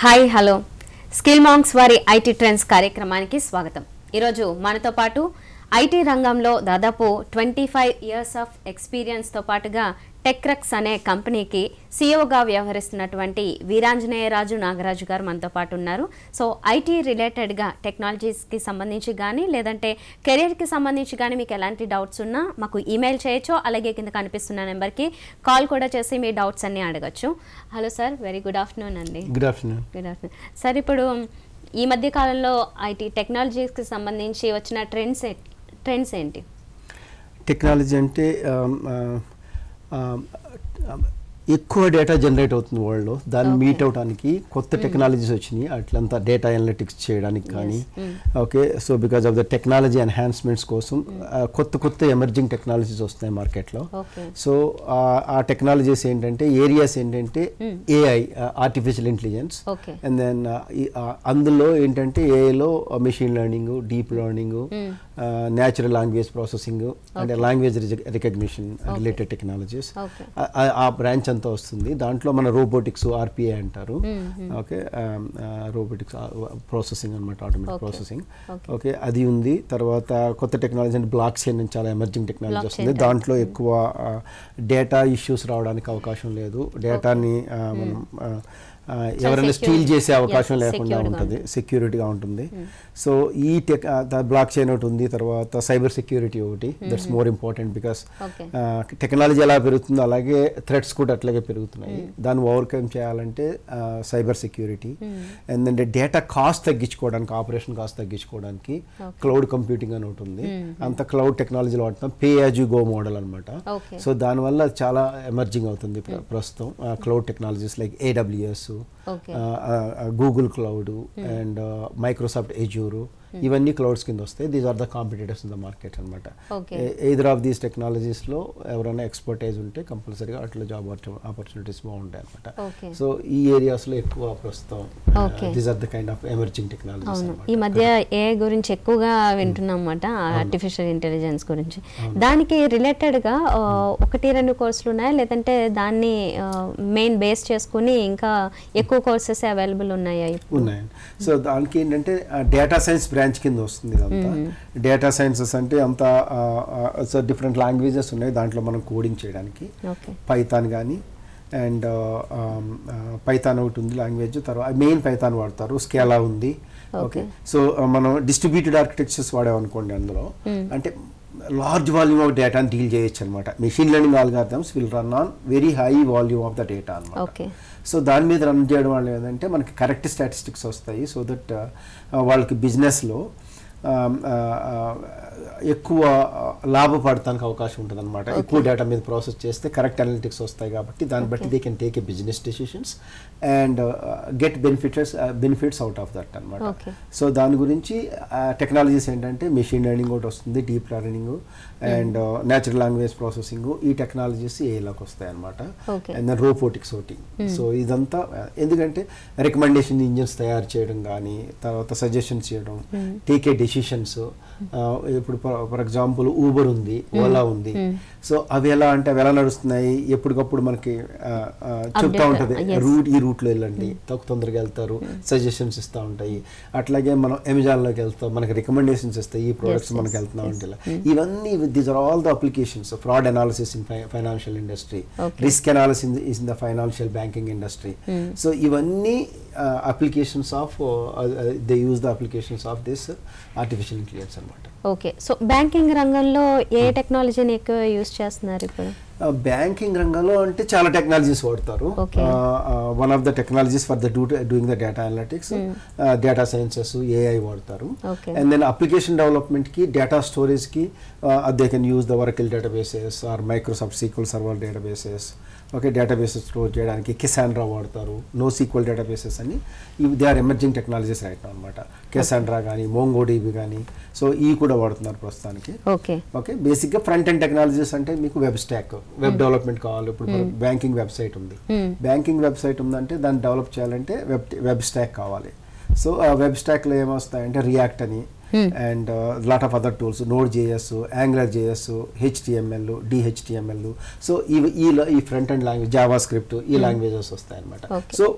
Hi hello skill monks వారి IT trends కార్యక్రమానికి స్వాగతం ఈరోజు మనతో పాటు ఐటీ రంగంలో దాదాపు ట్వంటీ ఫైవ్ ఇయర్స్ ఆఫ్ ఎక్స్పీరియన్స్తో పాటుగా టెక్రక్స్ అనే కంపెనీకి సీఈఓగా వ్యవహరిస్తున్నటువంటి వీరాంజనేయరాజు నాగరాజు గారు మనతో పాటు ఉన్నారు సో ఐటీ రిలేటెడ్గా టెక్నాలజీస్కి సంబంధించి కానీ లేదంటే కెరీర్కి సంబంధించి కానీ మీకు ఎలాంటి డౌట్స్ ఉన్నా మాకు ఈమెయిల్ చేయొచ్చు అలాగే కింద కనిపిస్తున్న నెంబర్కి కాల్ కూడా చేసి మీ డౌట్స్ అన్నీ అడగచ్చు hello sir very good afternoon అండి good afternoon good afternoon sir ఇప్పుడు ఈ మధ్య కాలంలో ఐటీ టెక్నాలజీస్కి సంబంధించి వచ్చిన ట్రెండ్స్ ట్రెండ్స్ ఏంటి టెక్నాలజీ అంటే ఆమ్, ఆ, ఆ, ఆ, ఎక్కువ డేటా జనరేట్ అవుతుంది వరల్డ్లో దాన్ని Okay. మీట్ అవడానికి కొత్త టెక్నాలజీస్ వచ్చినాయి అట్లంతా డేటా అనలిటిక్స్ చేయడానికి కానీ okay so because of the technology enhancements కోసం ఆ, కొత్త కొత్త ఎమర్జింగ్ టెక్నాలజీస్ వస్తున్నాయి మార్కెట్లో ఓకే సో ఆ టెక్నాలజీస్ ఏంటంటే ఏరియాస్ ఏంటంటే AI artificial intelligence okay and then అందులో ఏంటంటే ఏఐలో machine learning deep learning natural language processing అంటే language recognition related technologies okay ఆ బ్రాంచ్ అంతా వస్తుంది దాంట్లో మన రోబోటిక్స్ ఆర్పిఐ అంటారు ఓకే రోబోటిక్స్ ప్రాసెసింగ్ అనమాట automatic Okay. Processing Okay. Okay అది ఉంది తర్వాత కొత్త టెక్నాలజీ అంటే బ్లాక్ చైన్ అని చాలా ఎమర్జింగ్ టెక్నాలజీ Blockchain వస్తుంది దాంట్లో ఎక్కువ డేటా ఇష్యూస్ రావడానికి అవకాశం లేదు డేటాని మనం ఆ, ఆ, ఎవరైనా secure. స్టీల్ చేసే అవకాశం Yes, లేకుండా secured గా ఉంటుంది సెక్యూరిటీగా ఉంటుంది సో ఈ టెక్ బ్లాక్ చైన్ ఒకటి ఉంది తర్వాత సైబర్ సెక్యూరిటీ ఒకటి that's more important because okay technology ఎలా పెరుగుతుందో అలాగే థ్రెట్స్ కూడా అట్లాగే పెరుగుతున్నాయి దాన్ని ఓవర్కమ్ చేయాలంటే సైబర్ సెక్యూరిటీ ఏంటంటే డేటా కాస్ట్ తగ్గించుకోవడానికి ఆపరేషన్ కాస్ట్ తగ్గించుకోవడానికి క్లౌడ్ కంప్యూటింగ్ అని ఒకటి ఉంది అంత క్లౌడ్ టెక్నాలజీలో వాడుతాం pay as you go model అనమాట ఓకే సో దానివల్ల చాలా ఎమర్జింగ్ అవుతుంది ప్ర- ప్రస్తుతం cloud technologies like AWS okay Google cloud and Microsoft Azure ఇవన్నీ క్లౌడ్స్ కింద వస్తాయి these are the competitors in the market అనమాట ఓకే ఎయిదర్ ఆఫ్ దీస్ టెక్నాలజీస్లో ఎవరైనా ఎక్స్పర్టైజ్ ఉంటే కంపల్సరీగా అట్లా జాబ్ ఆపర్చునిటీస్ బాగుంటాయి అనమాట ఓకే సో ఈ ఏరియాస్లో ఎక్కువ ప్రస్తుతం Okay. These are the kind of emerging technologies అవును ఈ మధ్య ఏ గురించి ఎక్కువగా వింటున్నాం అన్నమాట ఆర్టిఫిషియల్ ఇంటెలిజెన్స్ గురించి దానికి రిలేటెడ్గా ఒకటి రెండు కోర్సులు ఉన్నాయా లేదంటే దాన్ని మెయిన్ బేస్ చేసుకుని ఇంకా ఎక్కువ కోర్సెస్ అవైలబుల్ ఉన్నాయా ఇప్పుడు? ఉన్నాయండి సో దానికి ఏంటంటే డేటా సైన్స్ బ్రాంచ్ కింద వస్తుంది ఇదంతా డేటా సైన్సెస్ అంటే అంతా సో డిఫరెంట్ లాంగ్వేజెస్ ఉన్నాయి దాంట్లో మనం కోడింగ్ చేయడానికి ఓకే పైథాన్ కానీ అండ్ పైథాన్ ఒకటి ఉంది లాంగ్వేజ్ తర్వాత మెయిన్ పైథాన్ వాడతారు స్కేలా ఉంది ఓకే సో మనం డిస్ట్రిబ్యూటెడ్ ఆర్కిటెక్చర్స్ వాడామనుకోండి అందులో అంటే లార్జ్ వాల్యూమ్ ఆఫ్ డేటాని డీల్ చేయొచ్చు అనమాట machine learning algorithms will run on very high volume of the data అనమాట ఓకే సో దాని మీద రన్ చేయడం వల్ల ఏంటంటే మనకి కరెక్ట్ స్టాటిస్టిక్స్ వస్తాయి సో దట్ వాళ్ళకి బిజినెస్లో ఎక్కువ ఆ, లాభపడటానికి అవకాశం ఉంటుంది అనమాట ఎక్కువ డేటా మీద ప్రాసెస్ చేస్తే కరెక్ట్ అనలిటిక్స్ వస్తాయి కాబట్టి దాన్ని బట్టి they can take a business decisions and get benefits benefits out of that అనమాట Okay. సో దాని గురించి టెక్నాలజీస్ ఏంటంటే మెషిన్ లెర్నింగ్ ఒకటి వస్తుంది deep learning and natural language processing ఈ టెక్నాలజీస్ ఏలోకి వస్తాయి అనమాట Okay. అండ్ దెన్ రోబోటిక్స్ ఒకటి సో ఇదంతా uh, ఎందుకంటే రికమెండేషన్ ఇంజిన్స్ తయారు చేయడం కానీ తర్వాత సజెషన్స్ చేయడం టేక్ ఏ డెసిషన్స్ ఇప్పుడు ఫర్ ఎగ్జాంపుల్ ఊబర్ ఉంది ఓలా ఉంది సో అవి ఎలా అంటే అవి ఎలా నడుస్తున్నాయి ఎప్పటికప్పుడు మనకి uh, uh, చెప్తా Update, ఉంటుంది yes. రూట్ ఈ రూట్లో వెళ్ళండి తక్కువ తొందరగా వెళ్తారు సజెషన్స్ ఇస్తూ ఉంటాయి అట్లాగే మనం అమెజాన్లోకి వెళ్తాం మనకి రికమెండేషన్స్ ఇస్తాయి ఈ ప్రోడక్ట్స్ yes, మనకి వెళ్తున్నాం yes. అంటే ఇలా. ఇవన్నీ these are all the applications fraud analysis in financial industry Okay. Risk analysis is in the financial banking industry so ఇవన్నీ applications of they use the applications of this artificial intelligence అనమాట okay so banking రంగంలో ఏ టెక్నాలజీని ఎక్కువ use చేస్తున్నారు ఇప్పుడు banking రంగంలో అంటే చాలా టెక్నాలజీస్ వాడతారు Okay. One of the technologies for the do doing the data analytics data sciences AI వాడతారు Okay. అండ్ దెన్ అప్లికేషన్ డెవలప్మెంట్కి డేటా స్టోరేజ్కి they can use the Oracle databases or Microsoft SQL server databases okay databases store చేయడానికి Cassandra వాడతారు no SQL databases అని ఇవి they are emerging technologies right అనమాట Cassandra కానీ MongoDB కానీ సో ఇవి కూడా వాడుతున్నారు ప్రస్తుతానికి ఓకే ఓకే బేసిక్గా ఫ్రంట్ ఎండ్ టెక్నాలజీస్ అంటే మీకు వెబ్ స్టాక్ వెబ్ డెవలప్మెంట్ కావాలి ఇప్పుడు బ్యాంకింగ్ వెబ్సైట్ ఉంది బ్యాంకింగ్ వెబ్సైట్ ఉందంటే దాన్ని డెవలప్ చేయాలంటే వెబ్ వెబ్ స్టాక్ కావాలి సో ఆ వెబ్ స్టాక్లో ఏమొస్తాయంటే రియాక్ట్ అని and lot of other tools Node JS Angular JS HTML DHTML so ఇవి ఈ ఈ front and language JavaScript ఈ లాంగ్వేజెస్ వస్తాయి అనమాట Okay. సో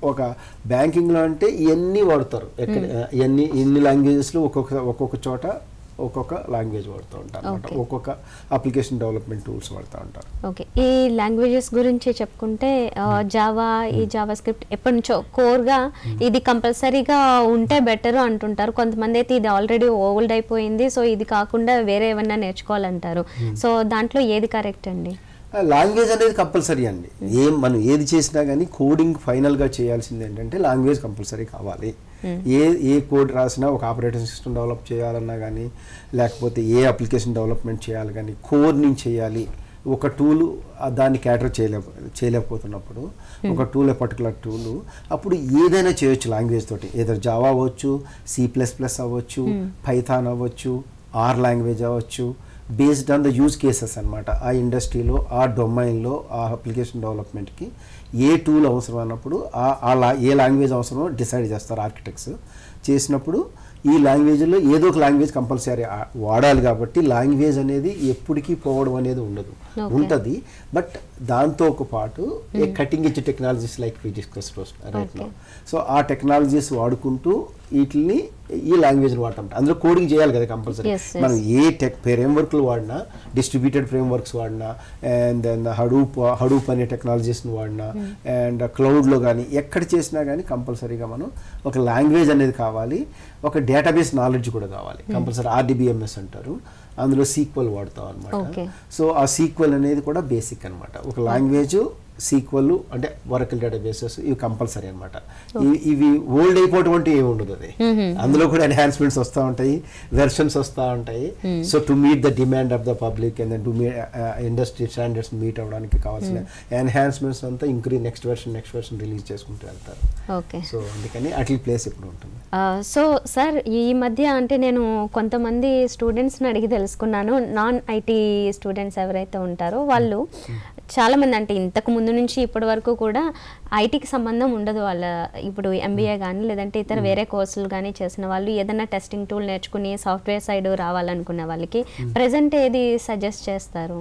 ఒక బ్యాంకింగ్లో అంటే ఇవన్నీ వాడతారు ఎక్కడ ఇవన్నీ ఇన్ని లాంగ్వేజెస్లో ఒక్కొక్క ఒక్కొక్క చోట ఒక్కొక్క లాంగ్వేజ్ వాడుతూ ఉంటారు అనమాట Okay. ఒక్కొక్క అప్లికేషన్ డెవలప్మెంట్ టూల్స్ వాడుతూ ఉంటారు ఓకే ఈ లాంగ్వేజెస్ గురించి చెప్పుకుంటే జావా ఈ జావా స్క్రిప్ట్ ఎప్పటి నుంచో కోర్గా ఇది కంపల్సరీగా ఉంటే బెటర్ అంటుంటారు కొంతమంది అయితే ఇది ఆల్రెడీ ఓల్డ్ అయిపోయింది సో ఇది కాకుండా వేరే ఏమన్నా నేర్చుకోవాలంటారు సో దాంట్లో ఏది కరెక్ట్ అండి లాంగ్వేజ్ అనేది కంపల్సరీ అండి ఏం మనం ఏది చేసినా కానీ కోడింగ్ ఫైనల్గా చేయాల్సింది ఏంటంటే లాంగ్వేజ్ కంపల్సరీ కావాలి ఏ ఏ కోడ్ రాసినా ఒక ఆపరేటింగ్ సిస్టమ్ డెవలప్ చేయాలన్నా కానీ లేకపోతే ఏ అప్లికేషన్ డెవలప్మెంట్ చేయాలి కానీ కోడ్ నుంచి చేయాలి ఒక టూల్ దాన్ని క్యాటర్ చేయలే చేయలేకపోతున్నప్పుడు ఒక టూల్ పర్టికులర్ టూల్ అప్పుడు ఏదైనా చేయొచ్చు లాంగ్వేజ్ తోటి ఏదో జావా అవ్వచ్చు సి ప్లస్ ప్లస్ అవ్వచ్చు పైథాన్ అవ్వచ్చు ఆర్ లాంగ్వేజ్ అవ్వచ్చు based on the use cases అనమాట ఆ ఇండస్ట్రీలో ఆ డొమైన్లో ఆ అప్లికేషన్ డెవలప్మెంట్కి ఏ టూల్ అవసరం అన్నప్పుడు ఆ- ఆ లా ఏ లాంగ్వేజ్ అవసరమో డిసైడ్ చేస్తారు ఆర్కిటెక్ట్స్ చేసినప్పుడు ఈ లాంగ్వేజ్లో ఏదో ఒక లాంగ్వేజ్ కంపల్సరీ వాడాలి కాబట్టి లాంగ్వేజ్ అనేది ఎప్పటికీ పోవడం అనేది ఉండదు Okay. ఉంటుంది బట్ దాంతో ఒక పాటు ఏ కటింగ్ ఇచ్చే technologies like we discuss right no so ఆ టెక్నాలజీస్ వాడుకుంటూ వీటిని ఈ లాంగ్వేజ్ వాడటం అందులో కోడింగ్ చేయాలి కదా కంపల్సరీ Yes, yes. మనం ఏ టెక్ ఫ్రేమ్ వర్క్లు వాడినా డిస్ట్రిబ్యూటెడ్ ఫ్రేమ్ వర్క్స్ వాడినా అండ్ దెన్ హడూప్ హడూప్ అనే టెక్నాలజీస్ని వాడినా అండ్ క్లౌడ్లో కానీ ఎక్కడ చేసినా కానీ కంపల్సరీగా మనం ఒక లాంగ్వేజ్ అనేది కావాలి ఒక డేటాబేస్ నాలెడ్జ్ కూడా కావాలి కంపల్సరీ ఆర్డిబిఎంఎస్ అంటారు అందులో సీక్వల్ వాడతాం అనమాట Okay. సో ఆ సీక్వల్ అనేది కూడా బేసిక్ అనమాట ఒక లాంగ్వేజ్ సీక్వల్ అంటే వరకల్ డేటాబేసెస్ ఇవి కంపల్సరీ అనమాట ఇవి ఓల్డ్ అయిపోవటం అంటే ఏమి ఉండదు అది అందులో కూడా ఎన్హాన్స్మెంట్స్ వస్తూ ఉంటాయి వెర్షన్స్ వస్తూ ఉంటాయి so to meet the demand of the public and to మీ ఇండస్ట్రీ స్టాండర్డ్స్ మీట్ అవ్వడానికి కావాల్సిన ఎన్హాన్స్మెంట్స్ అంతా increase next version next version release చేసుకుంటూ వెళ్తారు ఓకే సో అందుకని అట్ల ప్లేస్ ఇప్పుడు ఉంటుంది సో సార్ ఈ మధ్య అంటే నేను కొంతమంది స్టూడెంట్స్ని అడిగి తెలుసుకున్నాను నాన్ ఐటీ స్టూడెంట్స్ ఎవరైతే ఉంటారో వాళ్ళు చాలా మంది అంటే ఇంతకు ముందు నుంచి ఇప్పటి వరకు కూడా ఐటీకి సంబంధం ఉండదు వాళ్ళ ఇప్పుడు ఎంబీఏ కానీ లేదంటే ఇతర వేరే కోర్సులు కానీ చేసిన వాళ్ళు ఏదైనా టెస్టింగ్ టూల్ నేర్చుకుని సాఫ్ట్వేర్ సైడ్ రావాలనుకున్న వాళ్ళకి ప్రజెంట్ ఏది సజెస్ట్ చేస్తారు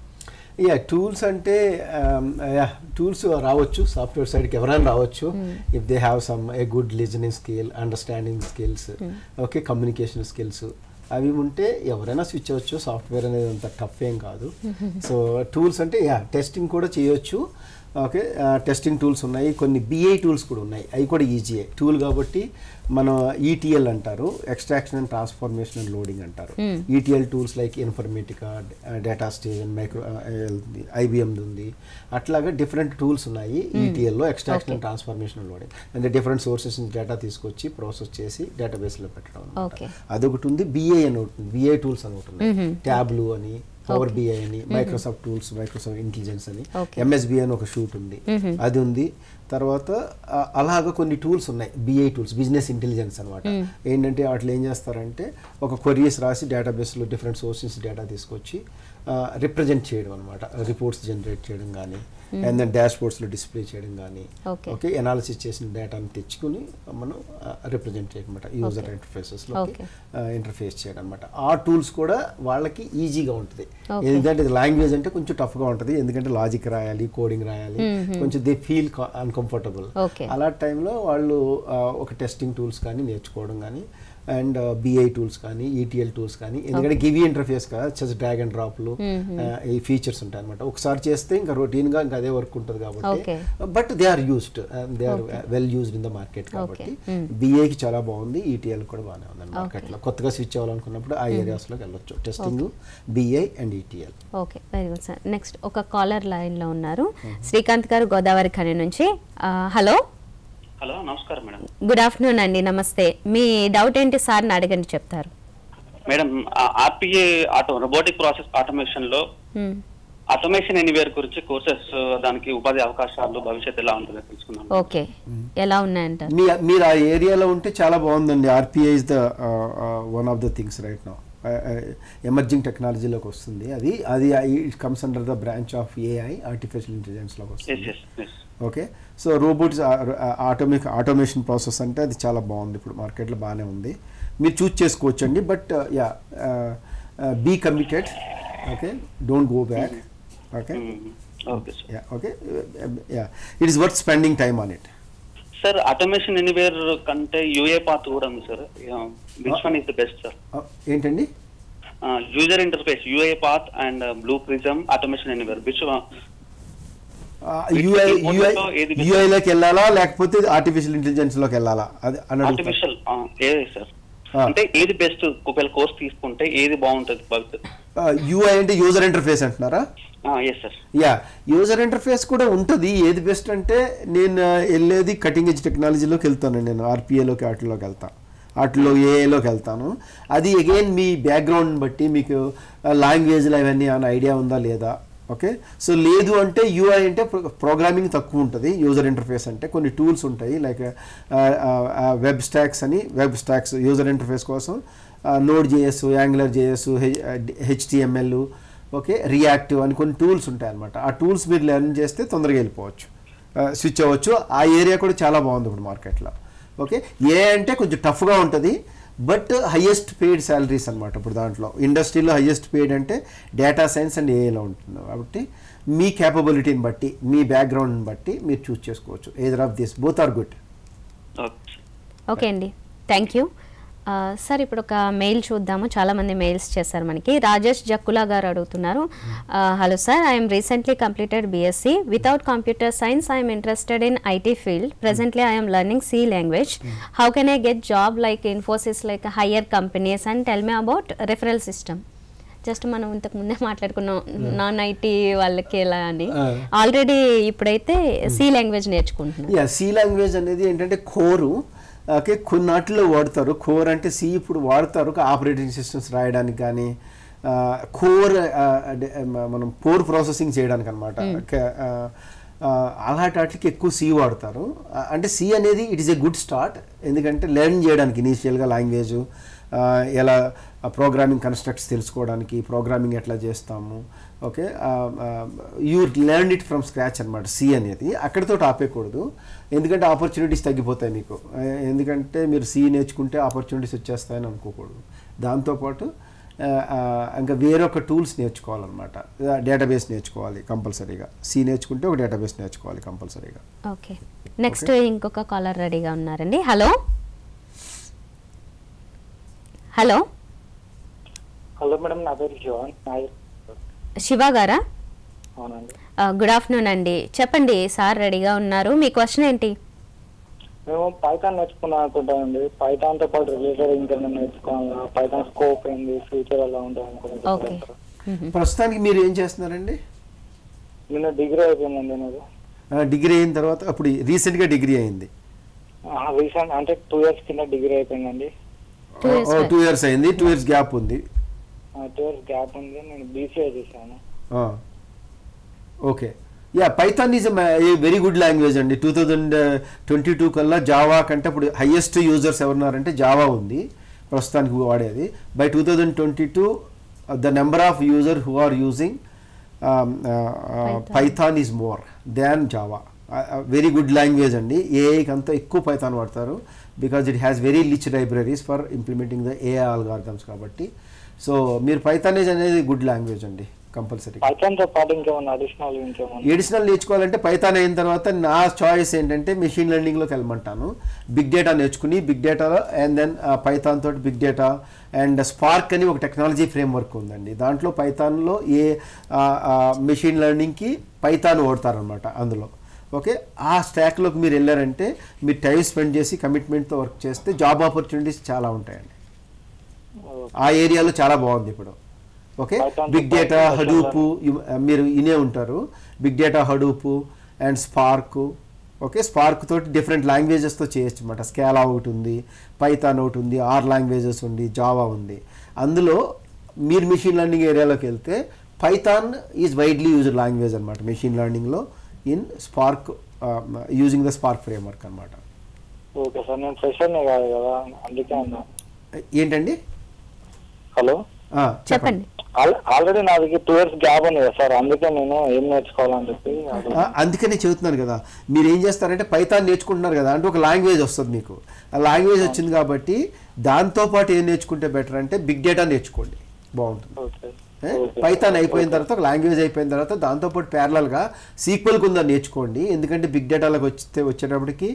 యా టూల్స్ అంటే యా టూల్స్ రావచ్చు సాఫ్ట్వేర్ సైడ్కి ఎవరైనా రావచ్చు if they have some a good listening skill understanding skills okay communication skills అవి ఉంటే ఎవరైనా స్విచ్ అవ్వచ్చు సాఫ్ట్వేర్ అనేది అంత టఫ్ ఏం కాదు సో టూల్స్ అంటే యా టెస్టింగ్ కూడా చేయొచ్చు ఓకే టెస్టింగ్ టూల్స్ ఉన్నాయి కొన్ని బిఐ టూల్స్ కూడా ఉన్నాయి అవి కూడా ఈజీయే టూల్ కాబట్టి మన ఈటీఎల్ అంటారు extraction and transformation and loading అంటారు ETL tools like Informatica data stage and micro IBM ఉంది అట్లాగా డిఫరెంట్ టూల్స్ ఉన్నాయి ఈటీఎల్లో extraction and transformation and loading అంటే డిఫరెంట్ సోర్సెస్ నుంచి డేటా తీసుకొచ్చి ప్రాసెస్ చేసి డేటాబేస్లో పెట్టడం అన్నమాట. Okay. అదొకటి ఉంది బిఏ అని ఒకటి ఉంది బిఏ టూల్స్ అని ఒకటి ఉంది ట్యాబ్లు అని పవర్ బిఐ అని మైక్రోసాఫ్ట్ టూల్స్ మైక్రోసాఫ్ట్ ఇంటెలిజెన్స్ అని Okay. ఎంఎస్బి అని ఒక షూట్ ఉంది అది ఉంది తర్వాత ఆ, అలాగా కొన్ని టూల్స్ ఉన్నాయి బిఐ టూల్స్ బిజినెస్ ఇంటెలిజెన్స్ అనమాట ఏంటంటే వాటిలో ఏం చేస్తారంటే ఒక కొరియర్స్ రాసి డేటాబేస్లో డిఫరెంట్ సోర్సెస్ డేటా తీసుకొచ్చి రిప్రజెంట్ చేయడం అనమాట రిపోర్ట్స్ జనరేట్ చేయడం కానీ అండ్ దెన్ డాష్ బోర్డ్స్లో డిస్ప్లే చేయడం కానీ Okay. ఓకే ఎనాలిసిస్ చేసిన డేటాని తెచ్చుకుని మనం రిప్రజెంట్ చేయడం అనమాట యూజర్ ఇంటర్ఫేసెస్లో Okay. ఇంటర్ఫేస్ చేయడం అనమాట ఆ టూల్స్ కూడా వాళ్ళకి ఈజీగా ఉంటుంది Okay. ఎందుకంటే ఇది లాంగ్వేజ్ అంటే కొంచెం టఫ్గా ఉంటుంది ఎందుకంటే లాజిక్ రాయాలి కోడింగ్ రాయాలి కొంచెం దే ఫీల్ అన్కంఫర్టబుల్ Okay. అలాంటి టైంలో వాళ్ళు ఆ, ఒక టెస్టింగ్ టూల్స్ కానీ నేర్చుకోవడం కానీ అండ్ బిఐ టూల్స్ కానీ ఈటీఎల్ టూల్స్ కానీ ఎందుకంటే గివి ఇంటర్ఫేస్ కదా జస్ట్ డ్రాగ్ అండ్ డ్రాప్లు ఈ ఫీచర్స్ ఉంటాయి అనమాట ఒకసారి చేస్తే ఇంకా రొటీన్గా ఇంకా అదే వర్క్ ఉంటుంది కాబట్టి Okay. But they are used they are well used in the market కాబట్టి బిఏకి చాలా బాగుంది ఈటీఎల్ కూడా బాగానే ఉంది మార్కెట్లో కొత్తగా స్విచ్ అవ్వాలనుకున్నప్పుడు ఆ ఏరియాస్లోకి వెళ్ళొచ్చు testing BI and ETL okay very good sir next ఒక కాలర్ లైన్లో ఉన్నారు శ్రీకాంత్ గారు గోదావరి ఖని నుంచి ఆ, హలో హలో నమస్కారం మేడం గుడ్ ఆఫ్టర్నూన్ అండి నమస్తే మీ డౌట్ ఏంటి సార్ని అడగండి చెప్తారు madam RPA auto robotic process automation లో మ్మ్. ఆటోమేషన్ ఎనీవేర్ గురించి కోర్సెస్ దానికి ఉపాధి అవకాశాలు భవిష్యత్తు ఎలా ఉంటుందో తెలుసుకుందాం ఓకే ఎలా ఉన్నాయంటారు మీ మీరు ఆ ఏరియాలో ఉంటే చాలా బాగుందండి RPI is the one of the things right no emerging టెక్నాలజీలోకి వస్తుంది అది అది it comes under the branch of AI artificial ఇంటెలిజెన్స్లోకి ఎస్ వస్తుంది yes yes okay so robots atomic automation process అంటే అది చాలా బాగుంది ఇప్పుడు మార్కెట్లో బాగానే ఉంది మీరు చూస్ చేసుకోవచ్చండి but ya be committed okay don't go back okay okay sir ya okay ya it is worth spending time on it sir automation anywhere కంటే యూఏ పాత్ కూడా ఉంది sir which one is the best sir ఆ, ఏంటండి user interface UiPath and blue prism automation anywhere which UI ఈ UI మూడులో ఏది best? యూఐలోకి వెళ్ళాలా లేకపోతే ఆర్టిఫిషియల్ ఇంటెలిజెన్స్ లోకి వెళ్ళాలా అది అని అడుగుతాను ఆర్టిఫిషియల్ ఏది సార్ Ah. అంటే ఏది బెస్ట్ ఒకవేళ కోర్స్ తీసుకుంటే ఏది బాగుంటుంది భవిష్యత్ యూఐ అంటే యూజర్ ఇంటర్ఫేస్ అంటున్నారా yes sir ya user interface కూడా ఉంటుంది ఏది బెస్ట్ అంటే నేను ఆ, వెళ్ళేది కటింగ్ ఎడ్జ్ టెక్నాలజీలోకి వెళ్తాను నేను ఆర్పిఏలోకి వాటిలోకి వెళ్తాను వాటిలో ఏఏలోకి వెళ్తాను అది అగైన్ మీ బ్యాక్గ్రౌండ్ బట్టి మీకు లాంగ్వేజ్లు అవన్నీ అని ఐడియా ఉందా లేదా ఓకే సో లేదు అంటే యూఐ అంటే ప్రోగ్రామింగ్ తక్కువ ఉంటుంది యూజర్ ఇంటర్ఫేస్ అంటే కొన్ని టూల్స్ ఉంటాయి లైక్ వెబ్ స్టాక్స్ అని వెబ్ స్టాక్స్ యూజర్ ఇంటర్ఫేస్ కోసం Node JS Angular JS HTML okay reactive అని కొన్ని టూల్స్ ఉంటాయి అనమాట ఆ టూల్స్ మీరు లెర్న్ చేస్తే తొందరగా వెళ్ళిపోవచ్చు స్విచ్ అవ్వచ్చు ఆ ఏరియా కూడా చాలా బాగుంది ఇప్పుడు మార్కెట్లో ఓకే ఏ అంటే కొంచెం టఫ్గా ఉంటుంది బట్ హయ్యెస్ట్ పెయిడ్ శాలరీస్ అనమాట ఇప్పుడు దాంట్లో ఇండస్ట్రీలో హయ్యెస్ట్ పెయిడ్ అంటే డేటా సైన్స్ అండ్ ఏఏలో ఉంటుంది కాబట్టి మీ క్యాపబిలిటీని బట్టి మీ బ్యాక్గ్రౌండ్ని బట్టి మీరు చూస్ చేసుకోవచ్చు either of this both are good okay okay అండి థ్యాంక్ యూ సార్ ఇప్పుడు ఒక మెయిల్ చూద్దాము చాలా మంది మెయిల్స్ చేశారు మనకి రాజేష్ జక్కులా గారు అడుగుతున్నారు hello sir I'm recently completed BSc without computer science I'm interested in IT field presently I'm learning C language how can I get job like Infosys like higher companies and tell me about referral system just మనం ఇంతకు ముందే మాట్లాడుకున్నాం non IT వాళ్ళకి ఎలా అని Ah. Already ఇప్పుడైతే C language నేర్చుకుంటున్నాం ya C language అనేది ఏంటంటే కోరు ఓకే కొన్నాటిలో వాడతారు కోర్ అంటే సి ఇప్పుడు వాడతారు ఆపరేటింగ్ సిస్టమ్స్ రాయడానికి కానీ కోర్ మనం కోర్ ప్రాసెసింగ్ చేయడానికి అనమాట అలాంటి వాటికి ఎక్కువ సి వాడతారు ఆ, అంటే సి అనేది it is a good start ఎందుకంటే లెర్న్ చేయడానికి ఇనీషియల్గా లాంగ్వేజ్ ఎలా ప్రోగ్రామింగ్ కన్స్ట్రక్ట్స్ తెలుసుకోవడానికి ప్రోగ్రామింగ్ ఎట్లా చేస్తాము okay you learn it from scratch అనమాట సి అనేది అక్కడితో ఆపేయకూడదు ఎందుకంటే ఆపర్చునిటీస్ తగ్గిపోతాయి మీకు ఆ, ఎందుకంటే మీరు సి నేర్చుకుంటే ఆపర్చునిటీస్ వచ్చేస్తాయని అనుకోకూడదు దాంతోపాటు ఆ, ఆ, ఇంకా వేరొక టూల్స్ నేర్చుకోవాలన్నమాట డేటాబేస్ నేర్చుకోవాలి కంపల్సరీగా సి నేర్చుకుంటే ఒక డేటాబేస్ నేర్చుకోవాలి కంపల్సరీగా ఓకే నెక్స్ట్ ఇంకొక కాలర్ రెడీగా ఉన్నారండి హలో హలో హలో మేడం నా పేరు జోన్ నాయర్ శివ గారా అవునండి గుడ్ ఆఫ్టర్నూన్ అండి చెప్పండి సార్ రెడీగా ఉన్నారు మీ క్వశ్చన్ ఏంటి మేము పైథాన్ నేర్చుకున్నాం అనుకుంటామండి పైథాన్ తో పాటు రిలేటెడ్ ఇంకేమైనా నేర్చుకోవాలా పైథాన్ స్కోప్ ఏంది ఫ్యూచర్ ఎలా ఉంటుంది ఓకే అనుకుంటున్నాను ప్రస్తుతానికి మీరు ఏం చేస్తున్నారండి నిన్న డిగ్రీ అయిపోయిందండి నాది ఆ, డిగ్రీ అయిన తర్వాత అప్పుడు రీసెంట్గా డిగ్రీ అయింది రీసెంట్ అంటే టూ ఇయర్స్ కింద డిగ్రీ అయిపోయిందండి Two years back. Two years అయింది టూ ఇయర్స్ గ్యాప్ ఉంది టూ ఇయర్స్ గ్యాప్ ఉంది నేను బీసీఐ చేశాను okay ya Python is very good language అండి టూ థౌజండ్ ట్వంటీ టూ కల్లా జావా కంటే ఇప్పుడు హైయెస్ట్ యూజర్స్ ఎవరున్నారంటే జావా ఉంది ప్రస్తుతానికి వాడేది by two thousand twenty two the number of user who are using Python is more than Java very good language అండి ఏఐకి అంతా ఎక్కువ పైథాన్ వాడతారు because it has very rich libraries for implementing the AI algorithms కాబట్టి so మీరు Python is అనేది good language అండి compulsory Python తో పాటు ఇంకేమన్నా అడిషనల్ ఇంకేమన్నా ఎడిషనల్ నేర్చుకోవాలంటే పైథాన్ అయిన తర్వాత నా చాయిస్ ఏంటంటే మెషిన్ లెర్నింగ్లోకి వెళ్ళమంటాను బిగ్ డేటా నేర్చుకుని బిగ్ డేటాలో అండ్ దెన్ పైథాన్ తోటి బిగ్ డేటా అండ్ స్పార్క్ అని ఒక టెక్నాలజీ ఫ్రేమ్వర్క్ ఉందండి దాంట్లో పైథాన్లో ఏ మెషిన్ లెర్నింగ్కి పైథాన్ ఓడతారనమాట అందులో ఓకే ఆ స్టాక్లోకి మీరు వెళ్ళారంటే మీరు టైం స్పెండ్ చేసి కమిట్మెంట్తో వర్క్ చేస్తే జాబ్ ఆపర్చునిటీస్ చాలా ఉంటాయండి ఆ ఏరియాలో చాలా బాగుంది ఇప్పుడు ఓకే Python బిగ్ తో డేటా పాటు హడూపు మీరు ఇనే ఉంటారు big data Hadoop and Spark okay Spark తోటి డిఫరెంట్ లాంగ్వేజెస్తో చేయొచ్చు అనమాట స్కేలా ఒకటి ఉంది పైథాన్ ఒకటి ఉంది ఆర్ లాంగ్వేజెస్ ఉంది జావా ఉంది అందులో మీరు మిషన్ లెర్నింగ్ ఏరియాలోకి వెళ్తే Python is widely used language అనమాట మెషిన్ లెర్నింగ్లో in Spark using the Spark framework అనమాట ఓకే సార్ నేను ఫ్రెషర్నే కాదు కదా అందుకే అన్నా ఏంటండి హలో ఆ, చెప్పండి ఆల్రెడీ నా దగ్గర టూ ఇయర్స్ గ్యాప్ ఉంది కదా సార్ అందుకే నేను ఏం నేర్చుకోవాలని చెప్పి ఆ, అందుకనే చెబుతున్నాను కదా మీరు ఏం చేస్తారంటే పైథాన్ నేర్చుకుంటున్నారు కదా అంటే ఒక లాంగ్వేజ్ వస్తుంది మీకు ఆ లాంగ్వేజ్ వచ్చింది కాబట్టి దాంతోపాటు ఏం నేర్చుకుంటే బెటర్ అంటే బిగ్ డేటా నేర్చుకోండి బాగుంటుంది ఓకే ఏ? పైథాన్ అయిపోయిన తర్వాత ఒక లాంగ్వేజ్ అయిపోయిన తర్వాత దాంతోపాటు ప్యారలల్గా సీక్వెల్ కుందా నేర్చుకోండి ఎందుకంటే బిగ్ డేటాలకు వస్తే వచ్చేటప్పటికి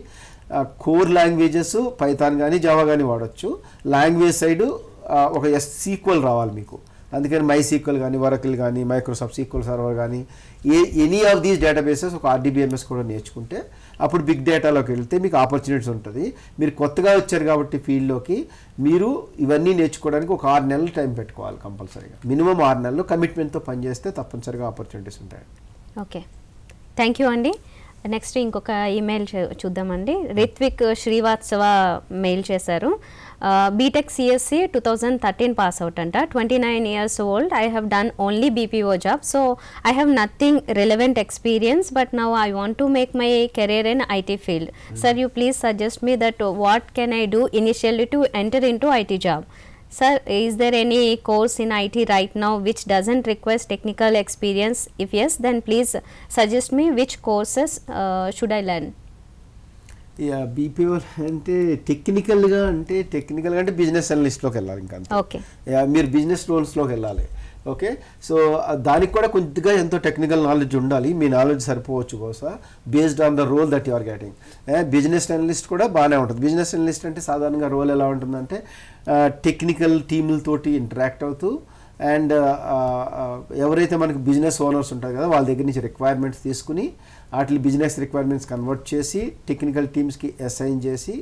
కోర్ లాంగ్వేజెస్ పైథాన్ కానీ జావా కానీ వాడచ్చు లాంగ్వేజ్ సైడ్ ఒక ఎస్ సీక్వల్ రావాలి మీకు అందుకని మై సీక్వల్ కానీ వరకల్ కానీ మైక్రోసాఫ్ట్ సీక్వల్ సర్వర్ కానీ ఏ ఎనీ ఆఫ్ దీస్ డేటాబేసెస్ ఒక ఆర్డీబీఎంఎస్ కూడా నేర్చుకుంటే అప్పుడు బిగ్ డేటాలోకి వెళ్తే మీకు ఆపర్చునిటీస్ ఉంటుంది మీరు కొత్తగా వచ్చారు కాబట్టి ఫీల్డ్లోకి మీరు ఇవన్నీ నేర్చుకోవడానికి ఒక ఆరు నెలలు టైం పెట్టుకోవాలి కంపల్సరీగా మినిమం ఆరు నెలలు కమిట్మెంట్తో పనిచేస్తే తప్పనిసరిగా ఆపర్చునిటీస్ ఉంటాయి ఓకే థ్యాంక్ యూ అండి నెక్స్ట్ ఇంకొక ఈమెయిల్ చూ- చూద్దామండి రిత్విక్ శ్రీవాత్సవ మెయిల్ చేశారు BTech CSC two thousand thirteen pass out అంట twenty nine years old I have done only BPO job so I have nothing relevant experience but now I want to make my career in IT field sir you please suggest me that what can I do initially to enter into IT job Sir, is there any course in IT right now which doesn't request technical experience? If yes, then please suggest me which courses uh, should I learn. ఇక BPO అంటే టెక్నికల్గా అంటే టెక్నికల్గా అంటే business అనలిస్ట్లోకి వెళ్ళాలి ఇంకా అంతే. Okay. Ya, మీరు బిజినెస్ రోల్స్లోకి వెళ్ళాలి ఓకే సో ఆ, దానికి కూడా కొద్దిగా ఎంతో టెక్నికల్ నాలెడ్జ్ ఉండాలి మీ నాలెడ్జ్ సరిపోవచ్చు బహుశా based on the role that you are getting business analyst కూడా బాగానే ఉంటుంది బిజినెస్ అనలిస్ట్ అంటే సాధారణంగా రోల్ ఎలా ఉంటుందంటే టెక్నికల్ టీములతోటి ఇంటరాక్ట్ అవుతూ అండ్ ఎవరైతే మనకి బిజినెస్ ఓనర్స్ ఉంటారు కదా వాళ్ళ దగ్గర నుంచి రిక్వైర్మెంట్స్ తీసుకుని వాటి బిజినెస్ రిక్వైర్మెంట్స్ కన్వర్ట్ చేసి టెక్నికల్ టీమ్స్కి అసైన్ చేసి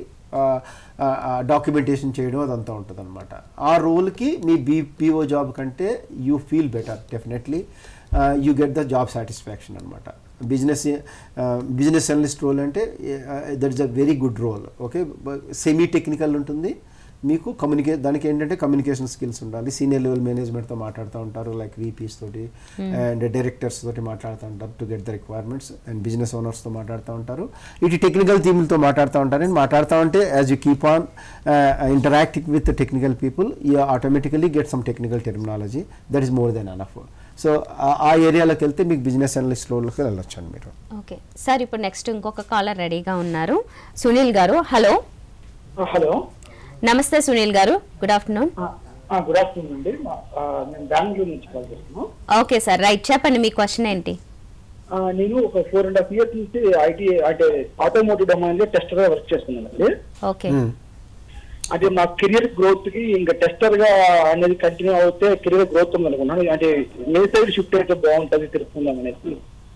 డాక్యుమెంటేషన్ చేయడం అదంతా ఉంటుంది అనమాట ఆ రోల్కి మీ బీపీఓ జాబ్ కంటే you feel better definitely you get the job satisfaction అనమాట బిజినెస్ బిజినెస్ అనలిస్ట్ రోల్ అంటే that is a very good role okay semi technical ఉంటుంది మీకు కమ్యూనికే దానికి ఏంటంటే కమ్యూనికేషన్ స్కిల్స్ ఉండాలి సీనియర్ లెవెల్ మేనేజ్మెంట్తో మాట్లాడుతూ ఉంటారు లైక్ వీపీస్ తోటి అండ్ డైరెక్టర్స్ తోటి మాట్లాడుతూ ఉంటారు to get the requirements and business ఓనర్స్తో మాట్లాడుతూ ఉంటారు ఇటు టెక్నికల్ టీములతో మాట్లాడుతూ ఉంటారు అండ్ మాట్లాడుతూ ఉంటే as you keep on interacting with technical people you automatically get some technical terminology that is more than enough so ఆ ఏరియాలోకి వెళ్తే మీకు బిజినెస్ అనలిస్ట్ రోల్కి వెళ్ళొచ్చు అండి మీరు ఓకే సార్ ఇప్పుడు నెక్స్ట్ ఇంకొక కాలర్ రెడీగా ఉన్నారు సునీల్ గారు హలో హలో నమస్తే సునీల్ గారు గుడ్ ఆఫ్టర్నూన్ గుడ్ ఆఫ్టర్నూన్ అండి మా- ఆ, నేను బెంగళూరు నుంచి కాల్ చేస్తున్నాను ఓకే సార్ రైట్ చెప్పండి మీ క్వశ్చన్ ఏంటి ఆ, నేను ఒక ఫోర్ అండ్ హాఫ్ ఇయర్స్ నుంచి ఐటీ అంటే ఆటోమోటివ్ డొమైన్ లో టెస్టర్ గా వర్క్ చేస్తున్నానండి ఓకే అంటే మా కెరియర్ గ్రోత్ కి ఇంకా టెస్టర్ గా అనేది కంటిన్యూ అవుతే కెరియర్ గ్రోత్ ఉంది అనుకున్నాను అంటే ఏ సైడ్ షిఫ్ట్ అయితే బాగుంటది తెలుసుకుందాం అనేసి